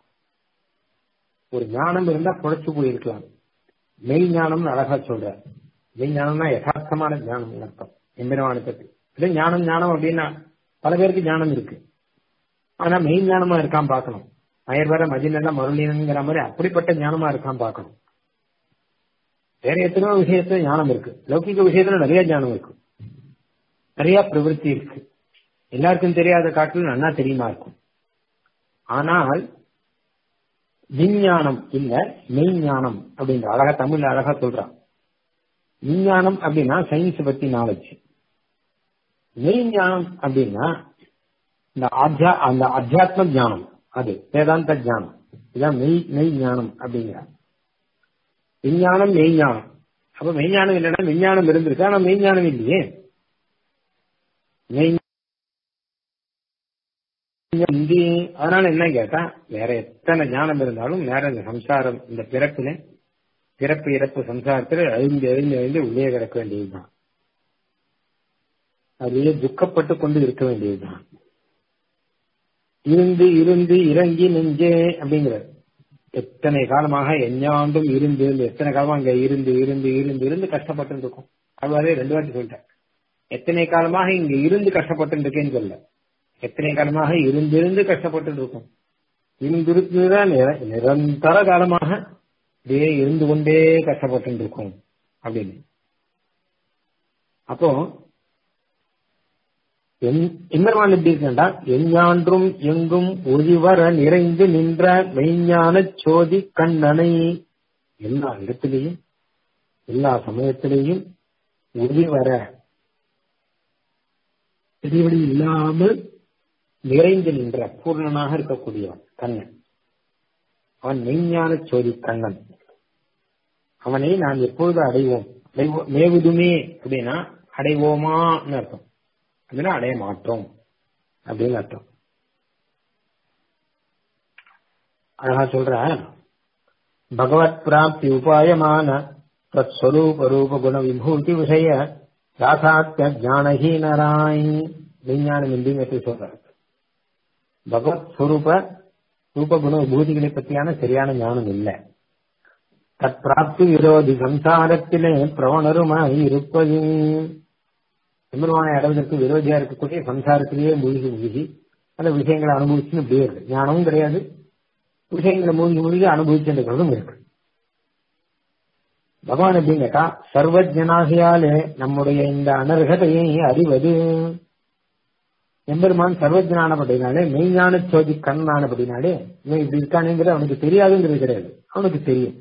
ஒரு ஞானம் இருந்தா குழைச்சு போயிருக்கலாம் மெய் ஞானம்னு அழகா சொல்ற மெய் ஞானம்னா யதார்த்தமான ஞானம் அர்த்தம் எம்பெருமானை பற்றி இல்லை ஞானம் ஞானம் அப்படின்னா பல பேருக்கு ஞானம் இருக்கு ஆனா மெய் ஞானமா இருக்கான் பார்க்கணும் அயர் வர மதினெல்லாம் மருளினங்கிற மாதிரி அப்படிப்பட்ட ஞானமா இருக்கான் பார்க்கணும் வேற எத்தனையோ விஷயத்துல ஞானம் இருக்கு லௌகிக விஷயத்துல நிறைய ஞானம் இருக்கு நிறைய பிரவருத்தி இருக்கு எல்லாருக்கும் தெரியாத காட்டிலும் நன்னா தெரியுமா இருக்கும் ஆனால் விஞ்ஞானம் இல்ல மெய்ஞானம் அப்படின்ற அழகா தமிழ்ல அழகா சொல்றான் விஞ்ஞானம் அப்படின்னா சயின்ஸ் பத்தி நாலேஜ் மெய்ஞானம் அப்படின்னா இந்த ஆத்தியா அந்த அத்தியாத்ம ஞானம் அது வேதாந்த ஞானம் இதான் மெய் மெய் ஞானம் அப்படிங்கிற விஞ்ஞானம் மெய்ஞானம் அப்ப மெய்ஞானம் இல்லைன்னா விஞ்ஞானம் இருந்திருக்கு ஆனா மெய்ஞானம் இல்லையே மெய் அதனால என்ன கேட்டா வேற எத்தனை ஞானம் இருந்தாலும் வேற இந்த சம்சாரம் இந்த பிறப்புல பிறப்பு இறப்பு சம்சாரத்துல அழிந்து அழிந்து அழிந்து உள்ளே கிடக்க வேண்டியதுதான் அதிலே துக்கப்பட்டு கொண்டு இருக்க வேண்டியதுதான் இருந்து இருந்து இறங்கி நெஞ்சே அப்படிங்கிறது எத்தனை காலமாக எஞ்ஞாண்டும் இருந்து எத்தனை காலமா அங்க இருந்து இருந்து இருந்து இருந்து கஷ்டப்பட்டு இருக்கும் அதுவாரே ரெண்டு வாட்டி சொல்லிட்டேன் எத்தனை காலமாக இங்க இருந்து கஷ்டப்பட்டு இருக்கேன்னு சொல்ல எத்தனை காலமாக இருந்திருந்து கஷ்டப்பட்டு இருக்கும் இருந்திருந்துதான் நிரந்தர காலமாக இப்படியே இருந்து கொண்டே கஷ்டப்பட்டு இருக்கும் அப்படின்னு அப்போ எம்பெருமான் எப்படி இருக்கா எஞ்ஞான்றும் எங்கும் ஒளிவர நிறைந்து நின்ற மெய்ஞான சோதி கண்ணனை எல்லா இடத்திலேயும் எல்லா சமயத்திலேயும் ஒளிவர இடைவெளி இல்லாமல் நிறைந்து நின்ற பூர்ணனாக இருக்கக்கூடியவன் கண்ணன் அவன் மெய்ஞான சோதி கண்ணன் அவனை நாம் எப்பொழுது அடைவோம் மேவுதுமே அப்படின்னா அடைவோமான்னு அர்த்தம் அப்படின்னா அடைய மாட்டோம் அப்படின்னு அர்த்தம் அழகா சொல்ற பகவத் பிராப்தி உபாயமான தத் ஸ்வரூப ரூப குண விபூதி விஷய யாசாத்திய ஜானஹீனராய் விஞ்ஞானம் என்று சொல்றார் பகவத் ஸ்வரூப ரூப குண விபூதிகளை பற்றியான சரியான ஞானம் இல்லை தத் பிராப்தி விரோதி சம்சாரத்திலே பிரவணருமாய் இருப்பது எம்பெருமானை அடைவதற்கு விரோதியா இருக்கக்கூடிய சம்சாரத்திலேயே மூழ்கி மூழ்கி அந்த விஷயங்களை அனுபவிச்சுன்னு இப்படியே இருக்கு ஞானமும் கிடையாது விஷயங்களை மூழ்கி மூழ்கி அனுபவிச்சுன்றதும் இருக்கு பகவான் எப்படின்னு கேட்டா சர்வஜனாகியாலே நம்முடைய இந்த அனர்ஹதையை அறிவது எம்பெருமான் சர்வஜனானபடினாலே மெய்ஞான சோதி கண்ணானபடினாலே இவன் இப்படி இருக்கானுங்கிறது அவனுக்கு தெரியாதுங்கிறது கிடையாது அவனுக்கு தெரியும்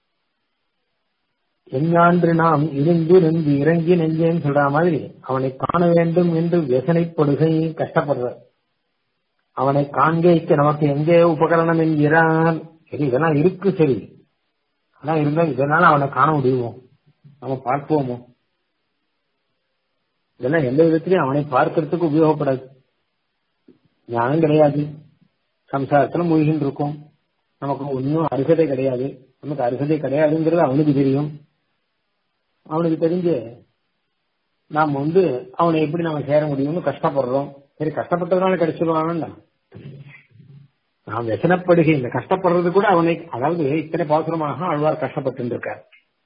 எஞ்ஞான்று நாம் இருந்து நெஞ்சு இறங்கி நெஞ்சேன்னு சொல்ற மாதிரி அவனை காண வேண்டும் என்று வியசனைப்படுகை கஷ்டப்படுற அவனை காண்கைக்கு நமக்கு எங்கே உபகரணம் என்கிறான் சரி இதெல்லாம் இருக்கு சரி ஆனா இருந்தா இதனால அவனை காண முடியுமோ நம்ம பார்ப்போமோ இதெல்லாம் எந்த விதத்திலையும் அவனை பார்க்கறதுக்கு உபயோகப்படாது ஞானம் கிடையாது சம்சாரத்துல மூழ்கின்னு இருக்கும் நமக்கு ஒன்னும் அருகதை கிடையாது நமக்கு அருகதை கிடையாதுங்கிறது அவனுக்கு தெரியும் அவனுக்கு தெரிஞ்சு நாம் வந்து அவனை எப்படி நம்ம சேர முடியும்னு கஷ்டப்படுறோம் சரி கஷ்டப்பட்டதுனால கிடைச்சிருவாங்கல்ல நாம் व्यசனப்படுகை இந்த கஷ்டப்படுறது கூட அவனை அதாவது இத்தனை பாசுரமாக ஆழ்வார் கஷ்டப்பட்டு இருக்கார்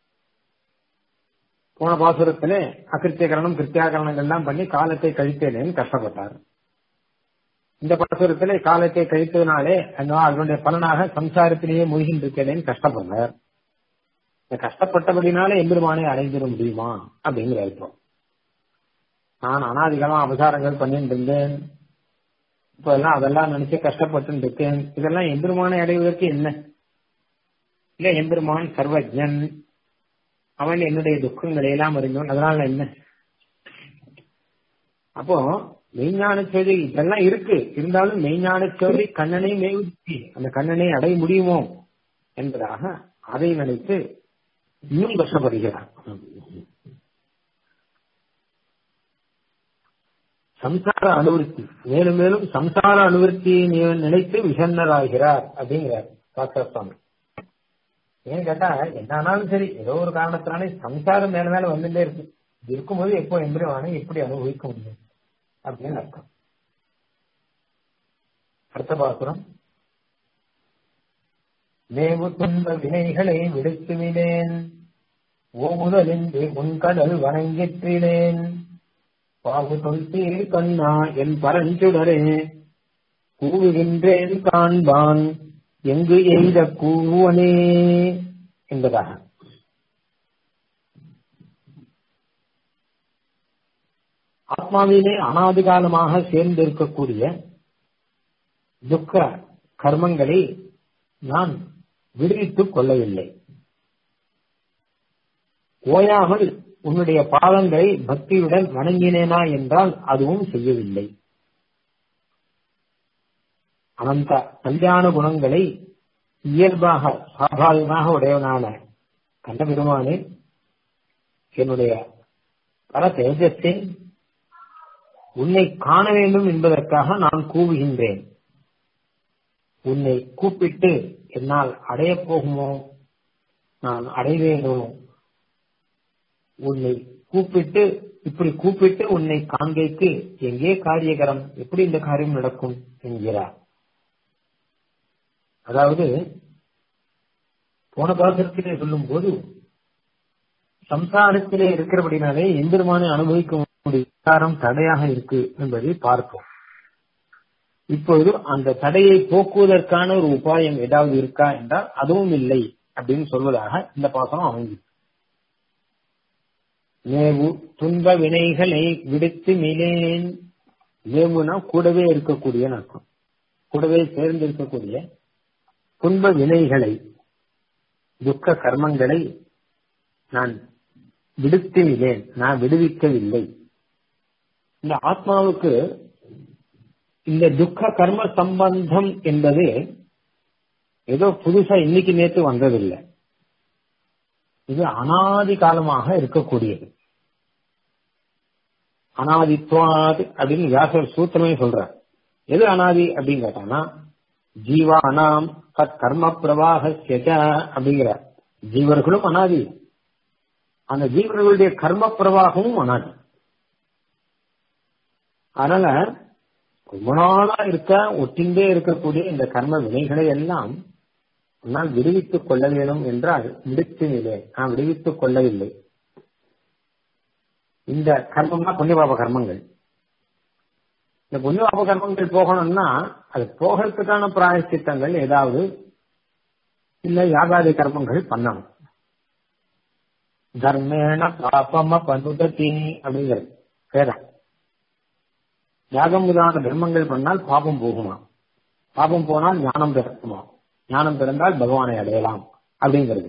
போன பாசுரத்திலே அகிருத்தியகரணம் கிருத்தியாகரணங்கள்லாம் பண்ணி காலத்தை கழித்தேனேன்னு கஷ்டப்பட்டார் இந்த பாசுரத்திலே காலத்தை கழித்ததுனாலே அதனுடைய பலனாக சம்சாரத்திலேயே மூழ்கின்றிருக்கேனேன்னு கஷ்டப்படுறார் இந்த கஷ்டப்பட்டபடினாலே எம்பெருமானை அடைஞ்சிட முடியுமா அப்படிங்கிற அர்த்தம் நான் அனாதிகமா அவசாரங்கள் பண்ணிட்டு இருந்தேன் இப்ப எல்லாம் அதெல்லாம் நினைச்சு கஷ்டப்பட்டு இருக்கேன் இதெல்லாம் எம்பெருமானை அடைவதற்கு என்ன இல்ல எம்பெருமான் சர்வஜன் அவன் என்னுடைய துக்கங்களை எல்லாம் அறிந்தவன் அதனால என்ன அப்போ மெய்ஞான சோதி இதெல்லாம் இருக்கு இருந்தாலும் மெய்ஞான சோதி கண்ணனை மேவுத்தி அந்த கண்ணனை அடைய முடியுமோ என்பதாக அதை நினைத்து இன்னும் கஷ்டப்படுகிறார் சம்சார அனுவருத்தி மேலும் மேலும் சம்சார அனுவருத்தியை நினைத்து விஷன்னராகிறார் அப்படிங்கிறார் டாக்டர் சுவாமி ஏன் கேட்டா என்னானாலும் சரி ஏதோ ஒரு காரணத்தினாலே சம்சாரம் மேல மேல வந்துட்டே இருக்கு இருக்கும்போது எப்போ எம்பெருமானை எப்படி அனுபவிக்க முடியும் அப்படின்னு அர்த்தம் அடுத்த பாசுரம் மேவு துன்ப வினைகளை விடுத்துவினேன் ஓமுதலின்றி உன்கடல் வணங்கிற்றினேன் பாகு தொல்சீர் கண்ணா என் பரஞ்சுடரே கூவுகின்றேன் காண்பான் எங்கு எய்த கூவனே என்பதாக ஆத்மாவிலே அனாதிகாலமாக சேர்ந்திருக்கக்கூடிய துக்க கர்மங்களை நான் விடுவித்துக் கொள்ளவில்லை ஓயாமல் உன்னுடைய பாதங்களை பக்தியுடன் வணங்கினேனா என்றால் அதுவும் செய்யவில்லை அனந்த கல்யாண குணங்களை இயல்பாக சாபாவிகமாக உடையவனான கண்ட பெருமானே என்னுடைய பல தேஜஸே உன்னை காண வேண்டும் என்பதற்காக நான் கூவுகின்றேன் உன்னை கூப்பிட்டு என்னால் அடையப் போகுமோ நான் அடைவேனோ உன்னை கூப்பிட்டு இப்படி கூப்பிட்டு உன்னை காண்கைக்கு எங்கே காரியகரம் எப்படி இந்த காரியம் நடக்கும் என்கிறார் அதாவது போன பாசத்திலே சொல்லும் போது சம்சாரத்திலே இருக்கிறபடினாலே எந்திரமான அனுபவிக்க முடியும் தடையாக இருக்கு என்பதை பார்ப்போம் இப்பொழுது அந்த தடையை போக்குவதற்கான ஒரு உபாயம் ஏதாவது இருக்கா என்றால் அதுவும் இல்லை அப்படின்னு சொல்வதாக இந்த பாசனம் அமைஞ்சு மேவு துன்ப வினைகளை விடுத்து மிலேன் மேவுனா கூடவே இருக்கக்கூடிய அர்த்தம் கூடவே சேர்ந்து இருக்கக்கூடிய துன்ப வினைகளை துக்க கர்மங்களை நான் விடுத்தினேன் நான் விடுவிக்கவில்லை இந்த ஆத்மாவுக்கு இந்த துக்க கர்ம சம்பந்தம் என்பது ஏதோ புதுசா இன்னைக்கு நேற்று வந்ததில்லை இது அனாதி காலமாக இருக்கக்கூடியது அனாதித்வாது அப்படின்னு வியாசர் சூத்திரமே சொல்றார் எது அனாதி அப்படின்னு கேட்டானா ஜீவானாம் தத் கர்ம பிரவாக அப்படிங்கிறார் ஜீவர்களும் அனாதி அந்த ஜீவர்களுடைய கர்ம பிரவாகமும் அனாதி அதனால ரொம்ப நாளா இருக்க ஒட்டின்றே இருக்கக்கூடிய இந்த கர்ம வினைகளை எல்லாம் நான் விடுவித்துக் கொள்ள வேண்டும் என்றால் விடுத்து நிலை நான் விடுவித்துக் கொள்ளவில்லை இந்த கர்மம்னா புண்ணியபாப கர்மங்கள் இந்த புண்ணியபாப கர்மங்கள் போகணும்னா அது போகிறதுக்கான பிராயச்சித்தங்கள் ஏதாவது இல்ல யாகாதி கர்மங்கள் பண்ணணும் தர்மேன பாபம பனுதத்தி அப்படிங்கிறது வேதம் யாகம் விதான தர்மங்கள் பண்ணால் பாபம் போகுமா பாபம் போனால் ஞானம் பிறக்குமா ஞானம் பிறந்தால் பகவானை அடையலாம் அப்படிங்கிறது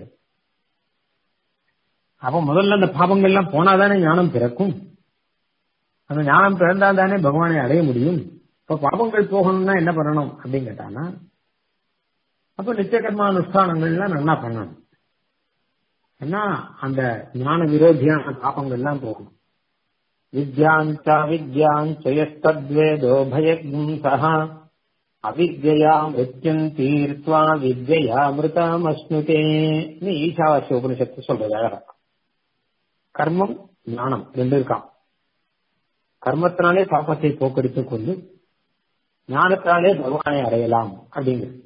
அப்ப முதல்ல அந்த பாபங்கள் எல்லாம் போனாதானே ஞானம் பிறக்கும் அந்த ஞானம் பிறந்தால் தானே பகவானை அடைய முடியும் இப்ப பாபங்கள் போகணும்னா என்ன பண்ணணும் அப்படின்னு கேட்டானா அப்ப நித்திய கர்மானுஷ்டானங்கள்லாம் நல்லா பண்ணணும் ஏன்னா அந்த ஞான விரோதியான பாப்பங்கள்லாம் போகும் வித்யாஞ்ச வித்யாஞ்சயஸ்தத்வேதோ பயகும் சஹா அவித்யா மிருத்யும் தீர்த்வா வித்யா மிருதமஸ்னுதே ஈஷாவாசிய உபனிஷத்து சொல்றது அழகா கர்மம் ஞானம் ரெண்டு இருக்கான் கர்மத்தினாலே பாப்பத்தை போக்கடித்துக் கொண்டு ஞானத்தினாலே பகவானை அடையலாம் அப்படிங்கிறது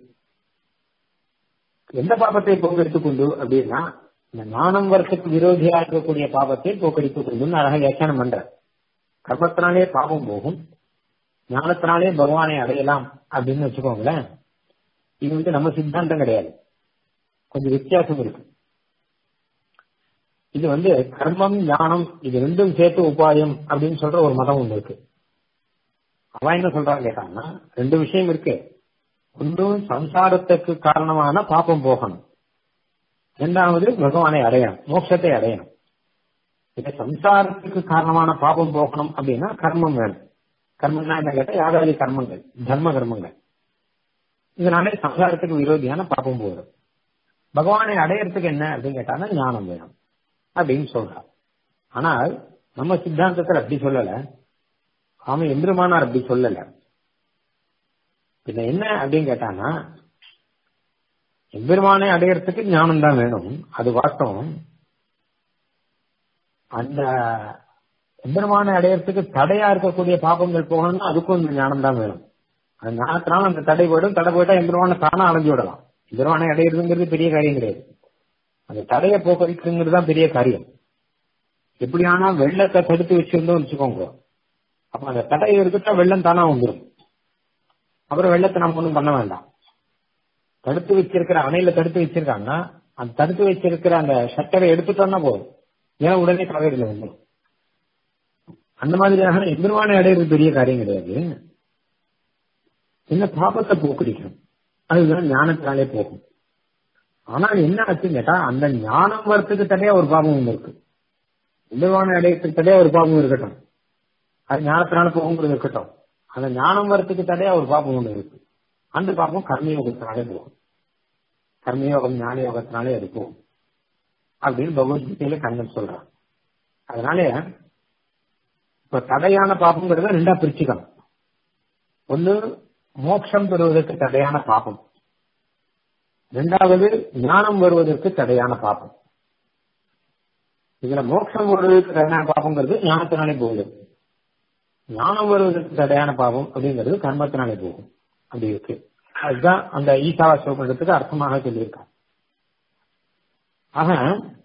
எந்த பாபத்தை போக்கடித்துக் கொண்டு அப்படின்னா இந்த ஞானம் வரத்துக்கு விரோதியா இருக்கக்கூடிய பாபத்தை போக்கடித்துக் கொண்டு அழகா வியாக்கியானம் பண்ற கர்மத்தினாலே பாபம் போகும் ஞானத்தினாலே பகவானை அடையலாம் அப்படின்னு வச்சுக்கோங்களேன் இது வந்து நம்ம சித்தாந்தம் கிடையாது கொஞ்சம் வித்தியாசம் இருக்கு இது வந்து கர்மம் ஞானம் இது ரெண்டும் சேர்த்து உபாயம் அப்படின்னு சொல்ற ஒரு மதம் ஒண்ணு இருக்கு அவன் என்ன சொல்றான் கேட்டாங்கன்னா ரெண்டு விஷயம் இருக்கு ஒன்றும் சம்சாரத்துக்கு காரணமான பாப்பம் போகணும் இரண்டாவது பகவானை அடையணும் மோட்சத்தை அடையணும் இது சம்சாரத்துக்கு காரணமான பாபம் போகணும் அப்படின்னா கர்மம் வேணும் கர்மம்னா என்ன கேட்டா யாகாதி கர்மங்கள் தர்ம கர்மங்கள் இதனாலே சம்சாரத்துக்கு விரோதியான பாப்பம் போயிடும் பகவானை அடையறதுக்கு என்ன அப்படின்னு கேட்டாங்கன்னா ஞானம் வேணும் அப்படின்னு சொல்றான் ஆனால் நம்ம சித்தாந்தத்தில் அப்படி சொல்லல அவன் எந்திரமானார் அப்படி சொல்லல பின்ன என்ன அப்படின்னு கேட்டானா எம்பெருமானை அடையறதுக்கு ஞானம் தான் வேணும் அது வாஸ்தவம் அந்த எம்பெருமானை அடையறதுக்கு தடையா இருக்கக்கூடிய பாபங்கள் போகணும்னா அதுக்கும் இந்த ஞானம் தான் வேணும் அந்த ஞானத்தினால அந்த தடை போயிடும் தடை போயிட்டா எம்பெருமானை தானா அடைஞ்சு விடலாம் எம்பெருமானை அடையிறதுங்கிறது பெரிய காரியம் கிடையாது அந்த தடையை போக்குறதுங்கிறது தான் பெரிய காரியம் எப்படி ஆனா வெள்ளத்தை தடுத்து வச்சிருந்தோம் வச்சுக்கோங்க அப்ப அந்த தடையை எடுத்துட்டா வெள்ளம் தானா வந்துடும் அப்புறம் வெள்ளத்தை நம்ம ஒன்றும் பண்ண வேண்டாம் தடுத்து வச்சிருக்கிற அணையில தடுத்து வச்சிருக்காங்கன்னா அந்த தடுத்து வச்சிருக்கிற அந்த ஷட்டரை எடுத்துட்டோம்னா போதும் ஏன் உடனே காவேரியில வந்துடும் அந்த மாதிரியாக எம்பெருமானை அடையிறது பெரிய காரியம் கிடையாது என்ன பாபத்தை போக்குடிக்கணும் அதுதான் ஞானத்தினாலே போகும் ஆனால் என்ன ஆச்சுன்னு கேட்டா அந்த ஞானம் வரத்துக்கு தடையா ஒரு பாபம் ஒன்று இருக்கு எம்பெருமானை அடையறதுக்கு தடையா ஒரு பாபம் இருக்கட்டும் அது ஞானத்தினால போகுங்கிறது இருக்கட்டும் அந்த ஞானம் வரத்துக்கு தடையா ஒரு பாபம் ஒன்று இருக்கு அந்த பாபம் கர்மயோகத்தினாலே போகும் கர்மயோகம் ஞான யோகத்தினாலே அது போகும் அப்படின்னு பகவத்கீதையில கண்ணன் சொல்றான் அதனால இப்ப தடையான பாபங்கிறத ரெண்டா பிரிச்சுக்கலாம் ஒண்ணு மோட்சம் பெறுவதற்கு தடையான பாபம் ரெண்டாவது ஞானம் வருவதற்கு தடையான பாபம் இதுல மோட்சம் வருவதற்கு தடையான பாபங்கிறது ஞானத்தினாலே போகுது ஞானம் வருவதற்கு தடையான பாவம் அப்படிங்கிறது கர்மத்தினாலே போகும் அப்படி இருக்கு அதுதான் அந்த ஈசாவா சோபனத்துக்கு அர்த்தமாக சொல்லியிருக்காங்க ஆக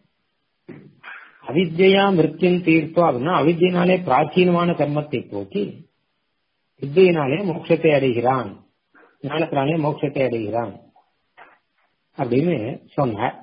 அவித்யா மிருத்தியின் தீர்த்தம் அப்படின்னா அவித்தியினாலே பிராச்சீனமான கர்மத்தை போக்கி வித்தியினாலே மோட்சத்தை அடைகிறான் ஞானத்தினாலே மோட்சத்தை அடைகிறான் அப்படின்னு சொன்னார்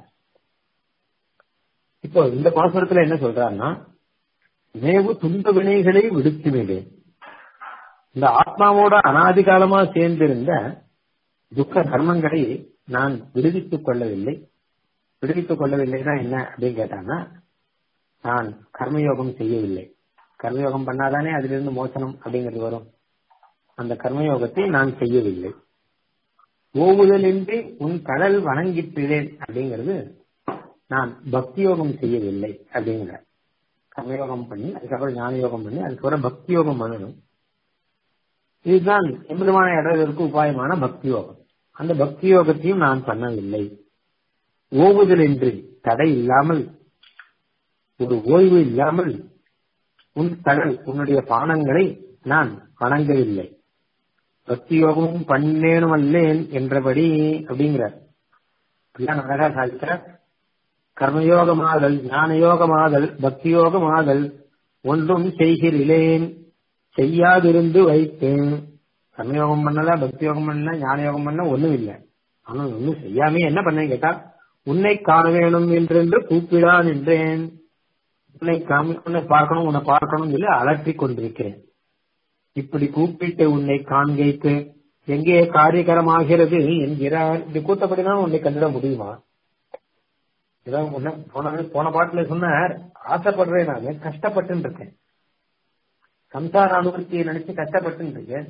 இப்போ இந்த பாசுரத்துல என்ன சொல்றாருன்னா மேவு துன்ப வினைகளை விடுத்து விடேன் இந்த ஆத்மாவோட அனாதி காலமா சேர்ந்திருந்த துக்க கர்மங்களை நான் விடுவித்துக் கொள்ளவில்லை விடுவித்துக் கொள்ளவில்லைன்னா என்ன அப்படின்னு கேட்டாங்கன்னா நான் கர்மயோகம் செய்யவில்லை கர்மயோகம் பண்ணாதானே அதிலிருந்து மோசனம் அப்படிங்கிறது வரும் அந்த கர்மயோகத்தை நான் செய்யவில்லை ஓவுதலின்றி உன் கடல் வணங்கிப்பிழேன் அப்படிங்கிறது நான் பக்தி யோகம் செய்யவில்லை அப்படிங்கிற கர்மயோகம் பண்ணி அதுக்கப்புறம் ஞான யோகம் பண்ணி அதுக்கப்புறம் பக்தி யோகம் பண்ணணும் இதுதான் எம்பெருமான அடைவதற்கு உபாயமான பக்தி யோகம் அந்த பக்தி யோகத்தையும் நான் பண்ணவில்லை ஓவுதல் என்று தடை இல்லாமல் ஒரு ஓய்வு இல்லாமல் உன் கடல் உன்னுடைய பானங்களை நான் வணங்கவில்லை பக்தி யோகமும் பண்ணேனும் அல்லேன் என்றபடி அப்படிங்கிறார் அழகா சாதிக்கிறார் கர்மயோகமாதல் ஞான யோகமாதல் பக்தி யோகமாதல் ஒன்றும் செய்கிறேன் செய்யாதிருந்து வைத்தேன் கர்மயோகம் பண்ணல பக்தி யோகம் பண்ணல ஞான யோகம் பண்ண ஒண்ணும் இல்லை ஆனா ஒன்னும் செய்யாமே என்ன பண்ணேன் கேட்டா உன்னை காண வேணும் என்றென்று கூப்பிடா நின்றேன் உன்னை காமி உன்னை பார்க்கணும் உன்னை பார்க்கணும் சொல்லி அலற்றி கொண்டிருக்கிறேன் இப்படி கூப்பிட்டு உன்னை காண்கைக்கு எங்கே காரியகரமாகிறது என்கிறார் இப்படி கூட்டப்படிதான் உன்னை கண்டிட முடியுமா இதான் முன்ன போன போன பாட்டுல சொன்னார் ஆசைப்படுறேன் நான் கஷ்டப்பட்டு இருக்கேன் சம்சார அனுபவத்தியை நினைச்சு கஷ்டப்பட்டு இருக்கேன்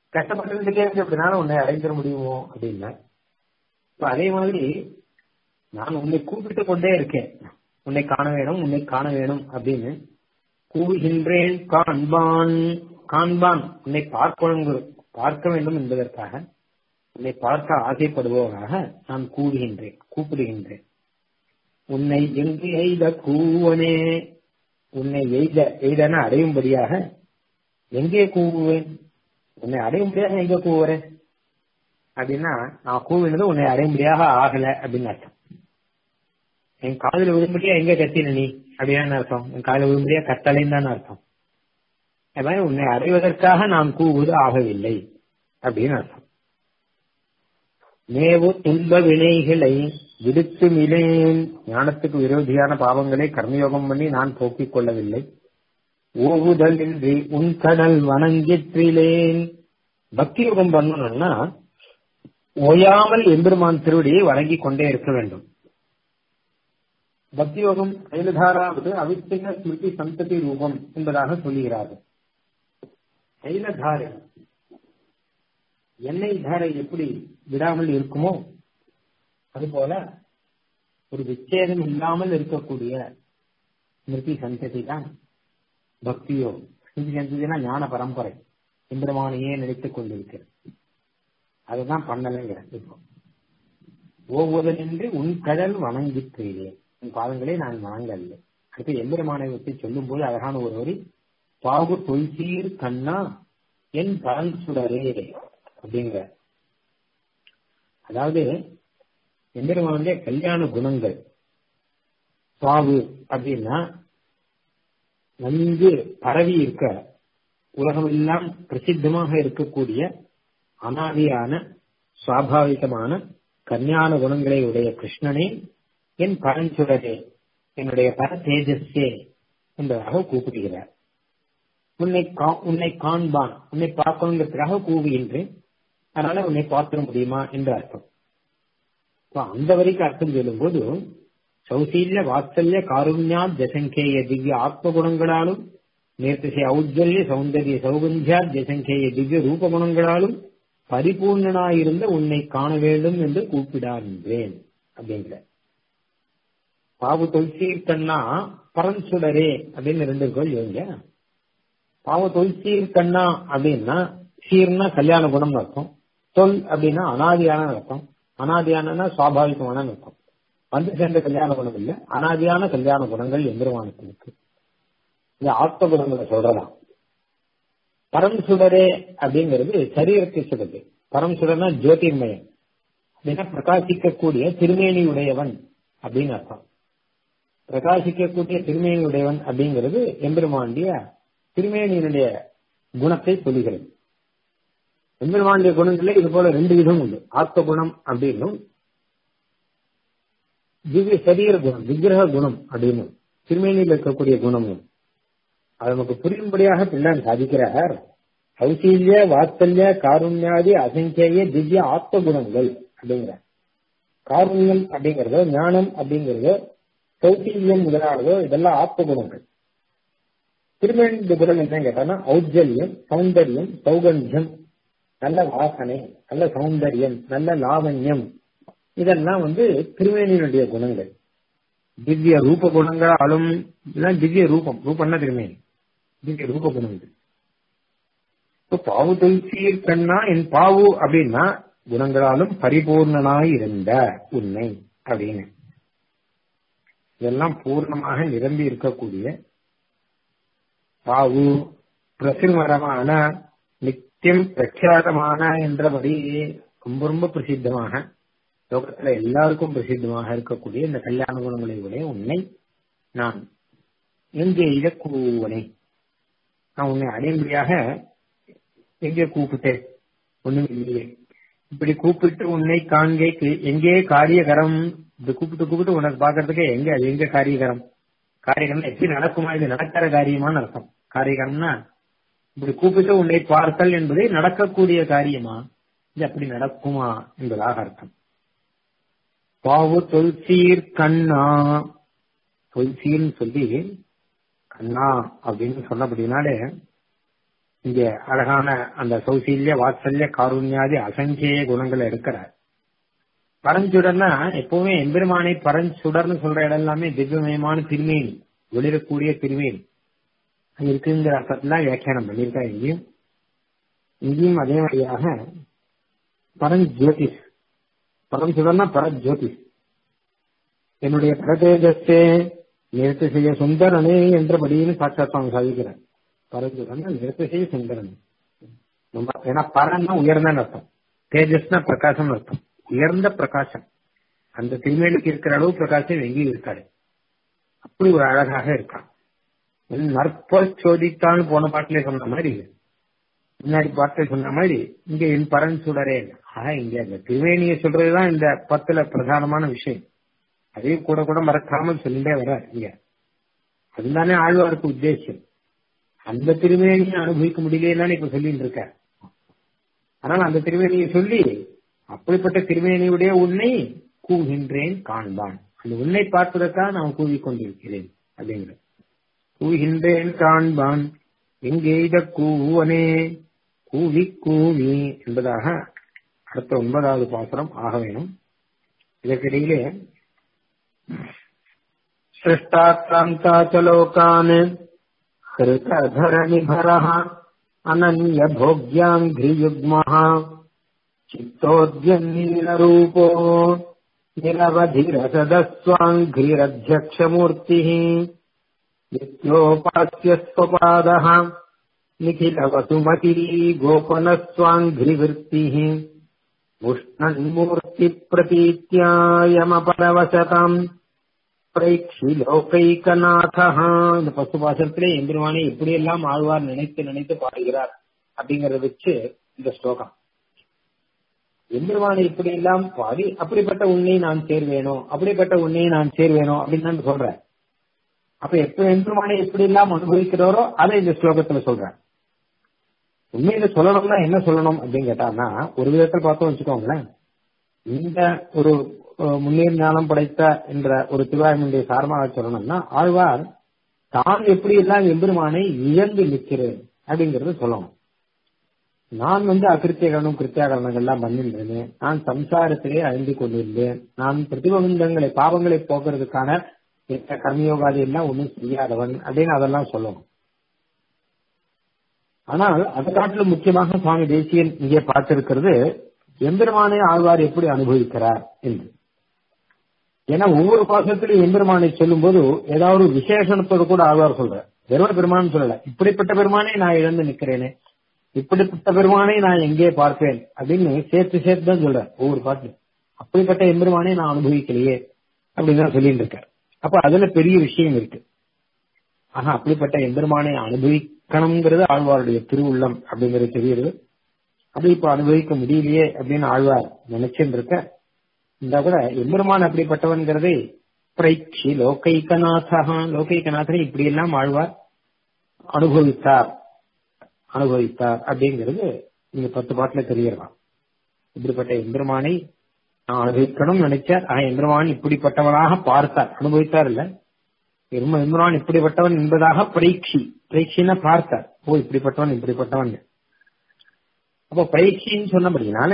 கஷ்டப்பட்டு இருக்கேன் அப்படினால உன்னை அடைஞ்சிட முடியுமோ அப்படின்னா இப்ப அதே மாதிரி நான் உன்னை கூப்பிட்டு கொண்டே இருக்கேன் உன்னை காண வேணும் உன்னை காண வேணும் அப்படின்னு கூவுகின்றேன் காண்பான் காண்பான் உன்னை பார்க்க பார்க்க வேண்டும் என்பதற்காக உன்னை பார்க்க ஆசைப்படுபவராக நான் கூறுகின்றேன் கூப்பிடுகின்றேன் உன்னை எங்கு எய்த கூவனே உன்னை எய்த எய்தன அடையும்படியாக எங்கே கூவுவேன் உன்னை அடையும்படியாக எங்க கூவுறேன் அப்படின்னா நான் கூவினது உன்னை அடையும்படியாக ஆகல அப்படின்னு அர்த்தம் என் காதல விழும்படியா எங்க கத்தின நீ அப்படின்னு அர்த்தம் என் காதல விழும்படியா கத்தலைன்னு தான் அர்த்தம் அது உன்னை அடைவதற்காக நான் கூவுவது ஆகவில்லை அப்படின்னு அர்த்தம் மேவு துன்ப வினைகளை விடுத்து மிலேன் ஞானத்துக்கு விரோதியான பாவங்களை கர்மயோகம் பண்ணி நான் போக்கிக் கொள்ளவில்லை ஓவுதலின்றி உன் கடல் வணங்கிற்றிலேன் பக்தி யோகம் பண்ணணும்னா ஓயாமல் எம்பெருமான் திருவடியை வணங்கி கொண்டே இருக்க வேண்டும் பக்தி யோகம் தைலதாராவது அவித்திக ஸ்மிருதி சந்ததி ரூபம் என்பதாக சொல்லுகிறார்கள் தைலதாரை எண்ணெய் தாரை எப்படி விடாமல் இருக்குமோ அதுபோல ஒரு விச்சேதம் இல்லாமல் இருக்கக்கூடிய ஸ்மிருதி சந்ததி தான் பக்தியோ ஸ்மிருதி சந்ததினா ஞான பரம்பரை இந்திரமானையே நினைத்துக் கொண்டிருக்கிறது அதுதான் பண்ணலைங்கிற இப்போ ஒவ்வொருவனின்றி உன் கடல் வணங்கிற்றேன் உன் பாதங்களை நான் வணங்கல்ல அடுத்து எம்பெருமானை பற்றி சொல்லும் போது அழகான ஒரு வரி பாகு தொல்சீர் கண்ணா என் பரன் சுடரே அப்படிங்கிற அதாவது எம்பெருமானுடைய கல்யாண குணங்கள் சுவாவு அப்படின்னா நன்கு பரவி இருக்க உலகமெல்லாம் பிரசித்தமாக இருக்கக்கூடிய அனாதியான சுவாபாவிகமான கல்யாண குணங்களை உடைய கிருஷ்ணனே என் பரஞ்சுடரே என்னுடைய பர தேஜஸே என்பதாக கூப்பிடுகிறார் உன்னை உன்னை காண்பான் உன்னை பார்க்கணுங்கிறதுக்காக கூவுகின்றேன் அதனால உன்னை பார்த்துட முடியுமா என்று அர்த்தம் அந்த வரைக்கும் அர்த்தம் சொல்லும் போது சௌசீல்ய வாத்சல்ய காருண்யா ஜசங்கேய திவ்ய ஆத்ம குணங்களாலும் நேர்த்திசை ஔஜ்வல்ய சௌந்தரிய சௌகந்தியா ஜசங்கேய திவ்ய ரூப குணங்களாலும் பரிபூர்ணனாயிருந்த உன்னை காண வேண்டும் என்று கூப்பிடான்றேன் அப்படிங்கிற பாவு தொல்சீர் கண்ணா பரன்சுடரே அப்படின்னு ரெண்டு கோல் இவங்க பாவ தொல்சீர் கண்ணா அப்படின்னா சீர்னா கல்யாண குணம்னு அர்த்தம் தொல் அப்படின்னா அனாதியான அர்த்தம் அனாதியான சுவாபாவிகமான அர்த்தம் வந்து சேர்ந்த கல்யாண குணம் இல்ல அனாதியான கல்யாண குணங்கள் எந்திரவானுக்கு இருக்கு இந்த ஆத்ம குணங்களை சொல்றதாம் பரம் சுடரே அப்படிங்கிறது சரீரத்தை சுடுது பரம் சுடர்னா ஜோதிர்மயம் அப்படின்னா பிரகாசிக்கக்கூடிய திருமேனி உடையவன் அப்படின்னு அர்த்தம் பிரகாசிக்கக்கூடிய திருமேனி உடையவன் அப்படிங்கிறது எம்பெருமாண்டிய திருமேனியினுடைய குணத்தை சொல்லுகிறது எம்பெருமாண்டிய குணங்களே இது போல ரெண்டு விதம் உண்டு ஆத்ம குணம் அப்படின்னும் திவ்ய சரீர குணம் விக்கிரக குணம் அப்படின்னு திருமேனியில் இருக்கக்கூடிய குணமும் அது நமக்கு புரியும்படியாக பிள்ளான் சாதிக்கிறார் சௌசீல்ய வாத்சல்ய காருண்யாதி அசங்கேய திவ்ய ஆத்ம குணங்கள் அப்படிங்கிற காருண்யம் அப்படிங்கறதோ ஞானம் அப்படிங்கறதோ சௌசீல்யம் முதலானதோ இதெல்லாம் ஆத்ம குணங்கள் திருமேனி குணம் என்ன கேட்டானா ஔஜல்யம் சௌந்தரியம் சௌகந்தியம் நல்ல வாசனை நல்ல சௌந்தரியம் நல்ல லாவண்யம் இதெல்லாம் வந்து திருமேனியினுடைய குணங்கள் திவ்ய ரூப குணங்களாலும் இதெல்லாம் திவ்ய ரூபம் ரூபம்னா திருமேனி திவ்ய ரூப குணங்கள் இப்போ பாவு துல்சீர் கண்ணா என் பாவு அப்படின்னா குணங்களாலும் பரிபூர்ணனாய் இருந்த உண்மை அப்படின்னு இதெல்லாம் பூர்ணமாக நிரம்பி இருக்கக்கூடிய பாவு பிரசிமரமான நித்தியம் பிரக்யாதமான என்றபடி ரொம்ப ரொம்ப பிரசித்தமாக லோகத்துல எல்லாருக்கும் பிரசித்தமாக இருக்கக்கூடிய இந்த கல்யாண குணங்களை உடைய உன்னை நான் எங்கே இத கூவனே நான் உன்னை அடையும்படியாக எங்கே கூப்பிட்டேன் ஒண்ணும் இல்லையே இப்படி கூப்பிட்டு உன்னை காண்கைக்கு எங்கே காரியகரம் இப்படி கூப்பிட்டு கூப்பிட்டு உனக்கு பாக்குறதுக்கு எங்க அது எங்க காரியகரம் காரியகரம் எப்படி நடக்குமா இது நடக்கிற காரியமான்னு அர்த்தம் காரியகரம்னா இப்படி கூப்பிட்டு உன்னை பார்த்தல் என்பது நடக்கக்கூடிய காரியமா இது அப்படி நடக்குமா என்பதாக அர்த்தம் பாவு தொல்சீர் கண்ணா தொல்சீர்னு சொல்லி கண்ணா அப்படின்னு சொன்னபடினாலே இங்க அழகான அந்த சௌசீல்ய வாத்சல்ய காருண்யாதி அசங்கேய குணங்களை எடுக்கிறார் பரஞ்சுடர்னா எப்பவுமே எம்பெருமானை பரஞ்சுடர்னு சொல்ற இடம் எல்லாமே திவ்யமயமான திருமேனி ஒளிரக்கூடிய திருமேனி அது இருக்குங்கிற அர்த்தத்துல வியாக்கியானம் பண்ணியிருக்கா இங்கேயும் இங்கேயும் அதே மாதிரியாக பரஞ்சோதிஷ் பரஞ்சுடர்னா பரஜோதிஷ் என்னுடைய பரதேஜஸ்தே நிறுத்த செய்ய சுந்தரனே என்றபடின்னு சாட்சாத் சுவாமி சாதிக்கிறார் பரஞ்சுடர்னா நிறுத்த செய்ய சுந்தரன் நம்ம ஏன்னா பரன்னா உயர்ந்தன்னு அர்த்தம் தேஜஸ்னா பிரகாசம் அர்த்தம் உயர்ந்த பிரகாசம் அந்த திருமேலுக்கு இருக்கிற அளவு பிரகாசம் எங்கேயும் இருக்காது அப்படி ஒரு அழகாக இருக்கான் நற்ப சோதித்தான்னு போன பாட்டிலே சொன்ன மாதிரி முன்னாடி பாட்டில சொன்ன மாதிரி இங்க என் பரன் சுடரே ஆக இங்க இந்த திருவேணியை சொல்றதுதான் இந்த பத்துல பிரதானமான விஷயம் அதையும் கூட கூட மறக்காமல் சொல்லிட்டே வர இங்க அதுதானே ஆழ்வாருக்கு உத்தேசம் அந்த திருவேணியை அனுபவிக்க முடியலன்னு இப்ப சொல்லிட்டு இருக்க ஆனால் அந்த திருவேணியை சொல்லி அப்படிப்பட்ட திருவேணியுடைய உன்னை கூகின்றேன் காண்பான் அந்த உன்னை பார்ப்பதற்காக நான் கூவிக்கொண்டிருக்கிறேன் அப்படிங்கிற கூகின்றேன் காண்பான் எங்கே இத கூவனே கூவி கூவி என்பதாக அடுத்த ஒன்பதாவது பாசுரம் ஆக வேணும் இதற்கிடையிலே सृष्टाक्रान्ताचलोकान् हृतधरनिभरः अनन्यभोग्याङ्घ्रियुग्मः चित्तोद्यन्नीलरूपो निरवधिरसदस्वाङ्घ्रिरध्यक्षमूर्तिः नित्योपास्य स्वपादः निखिलवसुमती गोपनस्वाङ्घ्रिवृत्तिः मुष्णन्मूर्तिप्रतीत्यायमपरवशताम् பிரைக்ஷி லோகைக்கநாதா இந்த பசு பாசத்திலே எம்பெருமானை எப்படியெல்லாம் ஆழ்வார் நினைத்து நினைத்து பாடுகிறார் அப்படிங்கறத வச்சு இந்த ஸ்லோகம் எம்பெருமானை இப்படி எல்லாம் பாடி அப்படிப்பட்ட உன்னை நான் சேர்வேனோ அப்படிப்பட்ட உன்னை நான் சேர்வேனோ அப்படின்னு தான் சொல்றேன் அப்ப எப்ப எம்பெருமானை எப்படி எல்லாம் அனுபவிக்கிறாரோ அதை இந்த ஸ்லோகத்துல சொல்றேன் உண்மையில சொல்லணும்னா என்ன சொல்லணும் அப்படின்னு கேட்டான்னா ஒரு விதத்தில் பார்த்தோம் வச்சுக்கோங்களேன் இந்த ஒரு முன்னேற் ஞானம் படைத்த என்ற ஒரு திருவாயுடைய சாரமாக சொல்லணும்னா ஆழ்வார் தான் எப்படி எல்லாம் எம்பெருமானை இழந்து நிற்கிறேன் அப்படிங்கறத சொல்லணும் நான் வந்து அகிருத்தியகரணம் கிருத்தியாகரணங்கள் எல்லாம் பண்ணிருந்தேன் நான் சம்சாரத்திலே அழிந்து கொண்டிருந்தேன் நான் பிரதிபந்தங்களை பாவங்களை போக்குறதுக்கான கர்மயோகாதி எல்லாம் ஒன்றும் செய்யாதவன் அப்படின்னு அதெல்லாம் சொல்லணும் ஆனால் அதை காட்டிலும் முக்கியமாக சுவாமி தேசியன் இங்கே பார்த்திருக்கிறது எம்பெருமானை ஆழ்வார் எப்படி அனுபவிக்கிறார் என்று ஏன்னா ஒவ்வொரு பாசத்திலும் எம்பெருமானை சொல்லும் போது ஏதாவது ஒரு விசேஷணத்தோடு கூட ஆழ்வார் சொல்ற வெறும் பெருமான் சொல்லல இப்படிப்பட்ட பெருமானை நான் இழந்து நிக்கிறேனே இப்படிப்பட்ட பெருமானை நான் எங்கே பார்ப்பேன் அப்படின்னு சேர்த்து சேர்த்து தான் சொல்ற ஒவ்வொரு பாட்டு அப்படிப்பட்ட எம்பெருமானை நான் அனுபவிக்கலையே அப்படின்னு தான் சொல்லிட்டு இருக்கார் அப்ப அதுல பெரிய விஷயம் இருக்கு ஆஹா அப்படிப்பட்ட எம்பெருமானை அனுபவிக்கணுங்கிறது ஆழ்வாருடைய திருவுள்ளம் அப்படிங்கிறது தெரியுது அது இப்ப அனுபவிக்க முடியலையே அப்படின்னு ஆழ்வார் நினைச்சுட்டு இருக்க இந்த கூட எம்பெருமான் அப்படிப்பட்டவன்கிறதை பிரைச்சி லோகைக்கநாதா லோகைக்கநாதனை இப்படி எல்லாம் ஆழ்வார் அனுபவித்தார் அனுபவித்தார் அப்படிங்கிறது நீங்க பத்து பாட்டுல தெரியலாம் இப்படிப்பட்ட எம்பெருமானை நான் அனுபவிக்கணும் நினைச்சார் ஆனா எம்பெருமான் இப்படிப்பட்டவனாக பார்த்தார் அனுபவித்தார் இல்ல எம்பெருமான் இப்படிப்பட்டவன் என்பதாக பரீட்சி பரீட்சின்னா பார்த்தார் ஓ இப்படிப்பட்டவன் இப்படிப்பட்டவன் அப்போ பரீட்சின்னு சொன்னபடினால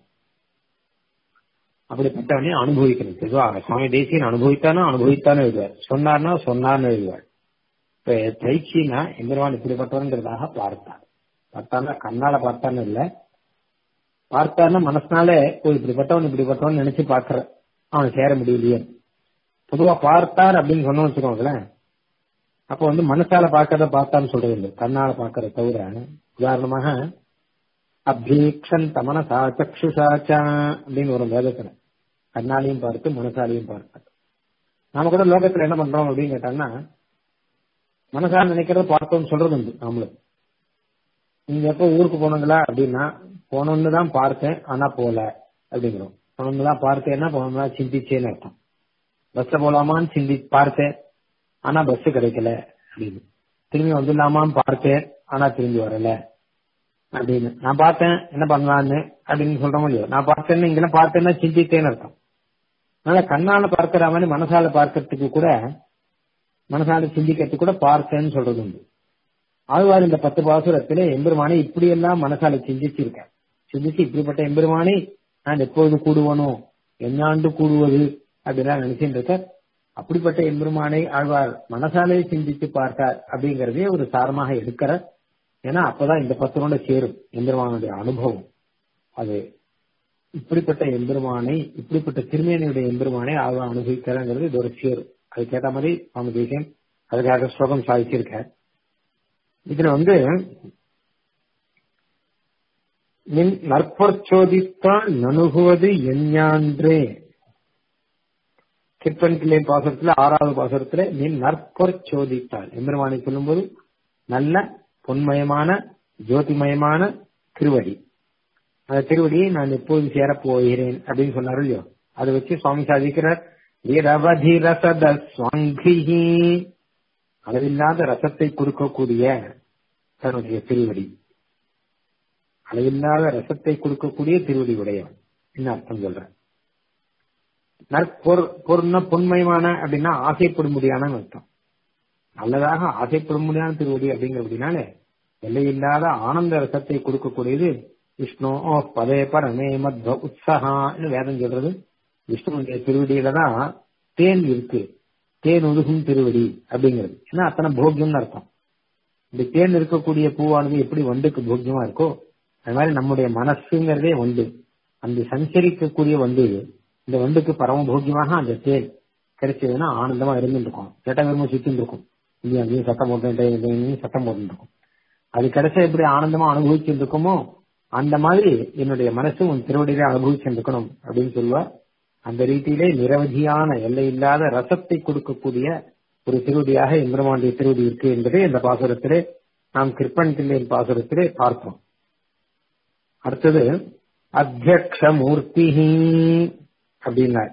அப்படிப்பட்டவனே அனுபவிக்கணும் பொதுவாக சுவாமி தேசியன் அனுபவித்தானா அனுபவித்தானே எழுதுவார் சொன்னார்னா சொன்னார்னு எழுதுவார் இப்ப பயிற்சினா எம்பெருமான் இப்படிப்பட்டவன்கிறதாக பார்த்தார் பார்த்தானா கண்ணால பார்த்தான்னு இல்ல பார்த்தாருன்னா மனசுனால ஓ இப்படிப்பட்டவன் இப்படிப்பட்டவன் நினைச்சு பாக்குற அவன் சேர முடியலையே பொதுவா பார்த்தார் அப்படின்னு சொன்னோம் வச்சுக்கோங்களேன் அப்ப வந்து மனசால பாக்கிறத பார்த்தான்னு சொல்றது இல்லை கண்ணால பாக்கிறத தவிர உதாரணமாக அபீக்ஷன் தமனசா சக்ஷுஷாச்சா அப்படின்னு ஒரு வேதத்துல கண்ணாலையும் பார்த்து மனசாலையும் பார்த்து நாம கூட லோகத்துல என்ன பண்றோம் அப்படின்னு கேட்டாங்கன்னா மனசால நினைக்கிறத பார்த்தோம்னு சொல்றது உண்டு நாமளும் நீங்க எப்ப ஊருக்கு போனீங்களா அப்படின்னா போனோம்னு தான் பார்த்தேன் ஆனா போல அப்படிங்கிறோம் போனோம்னு தான் பார்த்தேன்னா போனோம்னா சிந்திச்சேன்னு அர்த்தம் பஸ்ல போலாமான்னு சிந்தி பார்த்தேன் ஆனா பஸ் கிடைக்கல அப்படின்னு திரும்பி வந்துடலாமான்னு பார்த்தேன் ஆனா திரும்பி வரல அப்படின்னு நான் பார்த்தேன் என்ன பண்ணலான்னு அப்படின்னு சொல்றோம் இல்லையோ நான் பார்த்தேன்னு இங்க பார்த்தேன்னா சிந்தித்தேன்னு அர்த்தம் அதனால கண்ணால பார்க்கிற மாதிரி மனசால பார்க்கறதுக்கு கூட மனசால சிந்திக்கிறதுக்கு கூட பார்த்தேன்னு சொல்றது உண்டு ஆழ்வார் இந்த பத்து பாசுரத்திலே எம்பெருமானை இப்படியெல்லாம் மனசால சிந்திச்சிருக்கார் சிந்திச்சு இப்படிப்பட்ட எம்பெருமானை நான் எப்போது கூடுவனோ எஞ்ஞாண்டு கூடுவது அப்படிலாம் நினைச்சுட்டு இருக்க அப்படிப்பட்ட எம்பெருமானை ஆழ்வார் மனசாலே சிந்தித்து பார்த்தார் அப்படிங்கறதே ஒரு சாரமாக எடுக்கிறார் ஏன்னா அப்பதான் இந்த பத்திரோட சேரும் எம்பெருமானுடைய அனுபவம் அது இப்படிப்பட்ட எம்பெருமானை இப்படிப்பட்ட திருமேனியுடைய எம்பெருமானை ஆழ்வார் அனுபவிக்கிறாங்கிறது இது ஒரு சேரும் அதுக்கேற்ற மாதிரி சுவாமி தேசியம் அதுக்காக ஸ்லோகம் சாதிச்சிருக்க இதுல வந்து நின் நற்பொற்சோதித்தால் நணுகுவது எஞ்ஞான்றே திருப்பன்கிளை பாசுரத்துல ஆறாவது பாசுரத்துல நின் நற்பொற்சோதித்தால் எம்பெருமானை சொல்லும்போது நல்ல பொன்மயமான ஜோதிமயமான திருவடி அந்த திருவடியை நான் எப்போது சேரப் போகிறேன் அப்படின்னு சொன்னார் இல்லையோ அதை வச்சு சுவாமி சாதிக்கிறார் வீரவதி ரசத சுவாங்கிஹி அளவில்லாத ரசத்தை கொடுக்கக்கூடிய தன்னுடைய திருவடி அளவில்லாத ரசத்தை கொடுக்கக்கூடிய திருவடி உடையவன் என்ன அர்த்தம் சொல்ற நற்பொருண பொன்மயமான அப்படின்னா ஆசைப்படும்படியான அர்த்தம் நல்லதாக ஆசைப்படும்படியான திருவடி அப்படிங்கிற அப்படின்னாலே எல்லையில்லாத ஆனந்த ரசத்தை கொடுக்கக்கூடியது விஷ்ணு ஓ பதே பரமே மத்வ உற்சாகான்னு வேதம் சொல்றது விஷ்ணுடைய திருவடியில தான் தேன் இருக்கு தேன் ஒதுகும் திருவடி அப்படிங்கிறது ஏன்னா அத்தனை போக்கியம்னு அர்த்தம் இந்த தேன் இருக்கக்கூடிய பூவானது எப்படி வண்டுக்கு போக்கியமா இருக்கோ அது மாதிரி நம்முடைய மனசுங்கிறதே வண்டு அந்த சஞ்சரிக்கக்கூடிய வண்டு இது இந்த வண்டுக்கு பரம போக்கியமாக அந்த தேன் கிடைச்சதுன்னா ஆனந்தமா இருந்துட்டு இருக்கும் கேட்ட விரும்ப சுத்தின்னு இருக்கும் இங்கே அங்கேயும் சத்தம் போட்டு சத்தம் போட்டு இருக்கும் அது கிடைச்சா எப்படி ஆனந்தமா அனுபவிச்சுட்டு இருக்குமோ அந்த மாதிரி என்னுடைய மனசு உன் திருவடியிலே அனுபவிச்சிருக்கணும் அப்படின்னு சொல்லுவார் அந்த ரீதியிலே நிரவதியான எல்லை இல்லாத ரசத்தை கொடுக்கக்கூடிய ஒரு திருவடியாக இந்திரமாண்டிய திருவடி இருக்கு என்பதை இந்த பாசுரத்திலே நாம் கிருப்பன் பிள்ளையின் பாசுரத்திலே பார்த்தோம் அடுத்தது அத்தியக்ஷ மூர்த்தி அப்படின்னார்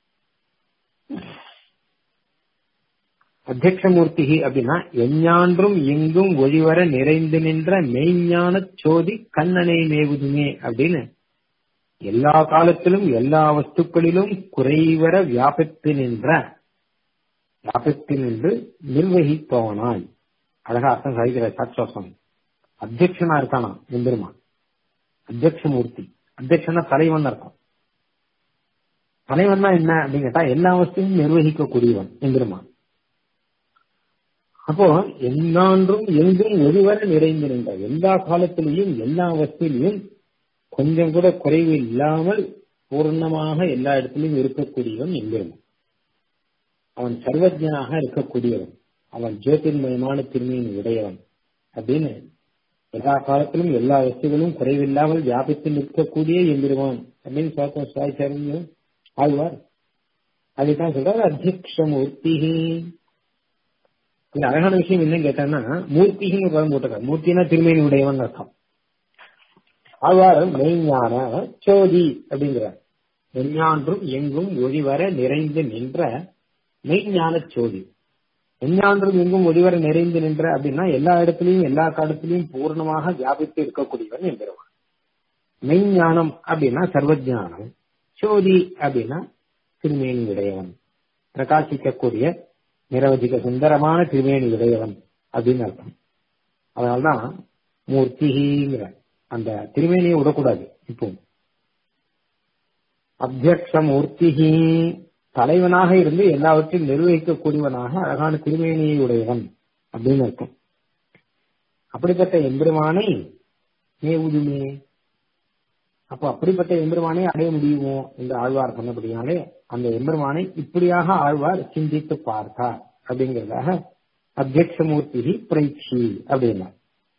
அத்தியக்ஷமூர்த்தி அப்படின்னா எஞ்ஞான்றும் எங்கும் ஒளிவர நிறைந்து நின்ற மெய்ஞான சோதி கண்ணனை மேவுதுமே அப்படின்னு எல்லா காலத்திலும் எல்லா வஸ்துக்களிலும் குறைவர வியாபித்து நின்ற வியாபித்து நின்று நிர்வகிப்பவனாய் அழகா அர்த்தம் சாதிக்கிற சாட்சாசம் அத்தியக்ஷனா இருக்கானா எம்பெருமான் அத்தியக்ஷமூர்த்தி அத்தியக்ஷனா தலைவன் அர்த்தம் தலைவன் என்ன அப்படின்னு கேட்டா எல்லா வஸ்தையும் நிர்வகிக்கக்கூடியவன் எம்பெருமான் அப்போ எந்நான்றும் எங்கும் ஒருவர நிறைந்து நின்ற எல்லா காலத்திலையும் எல்லா அவஸ்தையிலையும் கொஞ்சம் கூட குறைவு இல்லாமல் பூர்ணமாக எல்லா இடத்திலும் இருக்கக்கூடியவன் எம்பெருமான் அவன் சர்வஜனாக இருக்கக்கூடியவன் அவன் ஜோதிர்மயமான திருமையின் உடையவன் அப்படின்னு எல்லா காலத்திலும் எல்லா வஸ்துகளும் குறைவில்லாமல் வியாபித்து நிற்கக்கூடிய எம்பெருமான் அப்படின்னு சுவாசம் சுவாச்சாரியம் ஆழ்வார் அதுதான் சொல்றாரு அத்தியக்ஷமூர்த்தி இந்த அழகான விஷயம் என்ன கேட்டான்னா மூர்த்தின்னு பதம் போட்டிருக்காரு மூர்த்தினா திருமேனி உடையவன் அர்த்தம் ஆழ்வார் மெய்ஞான சோதி அப்படிங்கிறார் மெஞ்ஞான்றும் எங்கும் ஒளிவர நிறைந்து நின்ற மெய்ஞான சோதி மெஞ்ஞான்றும் எங்கும் ஒளிவர நிறைந்து நின்ற அப்படின்னா எல்லா இடத்துலயும் எல்லா காலத்திலையும் பூர்ணமாக வியாபித்து இருக்கக்கூடியவன் என்கிறவன் மெய்ஞானம் அப்படின்னா சர்வஜானம் சோதி அப்படின்னா திருமேனி உடையவன் பிரகாசிக்கக்கூடிய நிரவதிக சுந்தரமான திருமேனி உடையவன் அப்படின்னு அர்த்தம் அதனால்தான் மூர்த்திங்கிற அந்த திருமேனியை விடக்கூடாது இப்போ அத்தியக்ஷ மூர்த்திகி தலைவனாக இருந்து எல்லாவற்றையும் நிர்வகிக்கக்கூடியவனாக அழகான திருமேனியை உடையவன் அப்படின்னு அர்த்தம் அப்படிப்பட்ட எம்பெருமானை மேவுதுமே அப்போ அப்படிப்பட்ட எம்பெருமானை அடைய முடியுமோ என்று ஆழ்வார் சொன்னபடியாலே அந்த எம்பெருமானை இப்படியாக ஆழ்வார் சிந்தித்து பார்த்தார் அப்படிங்கிறதாக அத்தியக்ஷமூர்த்தி பிரைச்சி அப்படின்னா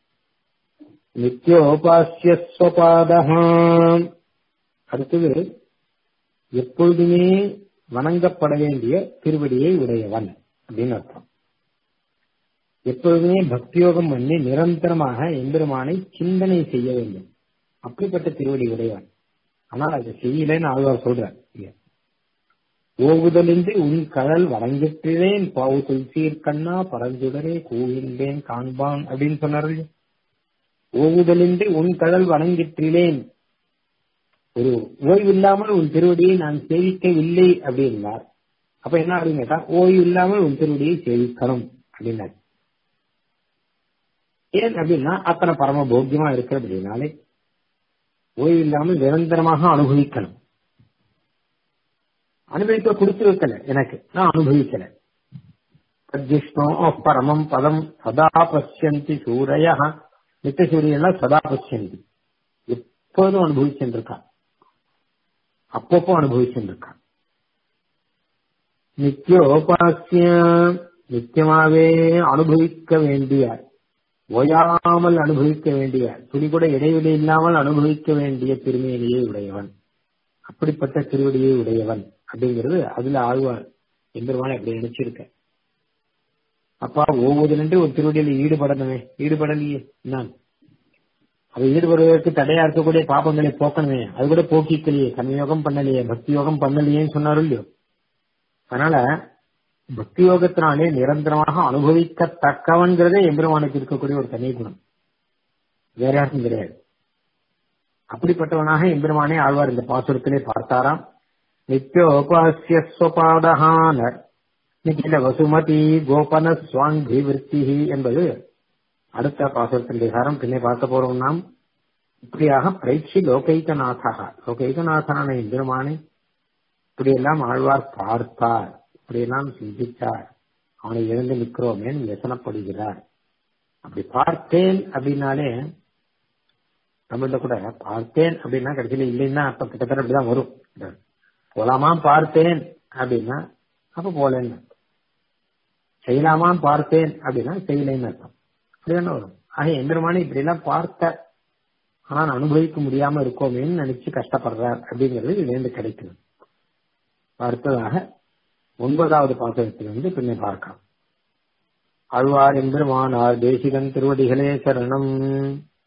நித்யோபாசியஸ்வபாதகா அடுத்தது எப்பொழுதுமே வணங்கப்பட வேண்டிய திருவடியை உடையவன் அப்படின்னு அர்த்தம் எப்பொழுதுமே பக்தியோகம் பண்ணி நிரந்தரமாக எம்பெருமானை சிந்தனை செய்ய வேண்டும் அப்படிப்பட்ட திருவடி உடையவன் ஆனால் அதை செய்யலன்னு ஆழ்வார் சொல்றார் ஓவுதலின்றி உன் கடல் வணங்கிட்டேன் பாவு துல்சீர் கண்ணா பரஞ்சுடரே கூகின்றேன் காண்பான் அப்படின்னு சொன்னார் ஓவுதலின்றி உன் கடல் வணங்கிற்றிலேன் ஒரு ஓய்வு இல்லாமல் உன் திருவடியை நான் சேவிக்கவில்லை அப்படின்னார் அப்ப என்ன அப்படின்னு கேட்டா ஓய்வு இல்லாமல் உன் திருவடியை சேவிக்கணும் அப்படின்னார் ஏன் அப்படின்னா அத்தனை பரம போக்கியமா இருக்கிற அப்படின்னாலே ஓய்வு இல்லாமல் நிரந்தரமாக அனுபவிக்கணும் அனுபவிக்க கொடுத்து வைக்கல எனக்கு நான் அனுபவிக்கல தத்விஷ்ணோ பரமம் பதம் சதா பசியந்தி சூரிய நித்த சூரியெல்லாம் சதா பசியந்தி எப்போதும் அனுபவிச்சுட்டு இருக்கான் அப்பப்போ அனுபவிச்சுட்டு இருக்கான் நித்தியோபாசிய நித்தியமாவே அனுபவிக்க வேண்டிய ஓயாமல் அனுபவிக்க வேண்டிய துணி கூட இடைவெளி இல்லாமல் அனுபவிக்க வேண்டிய திருமேனியை உடையவன் அப்படிப்பட்ட திருவடியை உடையவன் அப்படிங்கிறது அதுல ஆழ்வார் எம்பெருமானை அப்படி நினைச்சிருக்க அப்பா ஒவ்வொரு நின்று ஒரு திருவடியில ஈடுபடணுமே ஈடுபடலையே நான் அது ஈடுபடுவதற்கு தடையா இருக்கக்கூடிய பாப்பங்களை போக்கணுமே அது கூட போக்கிக்கலையே கர்மயோகம் பண்ணலையே பக்தி யோகம் பண்ணலையேன்னு சொன்னாரு இல்லையோ அதனால பக்தி யோகத்தினாலே நிரந்தரமாக அனுபவிக்கத்தக்கவன்கிறதே எம்பெருமானுக்கு இருக்கக்கூடிய ஒரு தனி குணம் வேற யாருக்கும் கிடையாது அப்படிப்பட்டவனாக எம்பெருமானே ஆழ்வார் இந்த பாசுரத்திலே பார்த்தாராம் நித்யோபாசிய ஸ்வபாதகானர் நிகில வசுமதி கோபன சுவாங்கி விருத்தி என்பது அடுத்த பாசுரத்தின் விகாரம் பின்னே பார்க்க போறோம் நாம் இப்படியாக பயிற்சி லோகைகநாதகா லோகைகநாதனான எம்பெருமானை இப்படியெல்லாம் ஆழ்வார் பார்த்தார் இப்படியெல்லாம் சிந்தித்தார் அவனை எழுந்து நிற்கிறோமே व्यசனப்படுகிறார் அப்படி பார்த்தேன் அப்படின்னாலே தமிழ்ல கூட பார்த்தேன் அப்படின்னா கடைசியில இல்லைன்னா அப்ப கிட்டத்தட்ட அப்படிதான் வரும் போலாமா பார்த்தேன் அப்படின்னா அப்ப போலேன்னு செய்யலாமா பார்த்தேன் அப்படின்னா செய்யலைன்னு அர்த்தம் அப்படிதானே வரும் ஆக எந்திரமான இப்படி எல்லாம் பார்த்த ஆனால் அனுபவிக்க முடியாம இருக்கோமேன்னு நினைச்சு கஷ்டப்படுறார் அப்படிங்கிறது இதுலேருந்து கிடைக்குது அடுத்ததாக ஒன்பதாவது பாசகத்திலிருந்து பின்னை பார்க்கலாம் ஆழ்வார் எம்பெருமானார் தேசிகன் திருவடிகளே சரணம்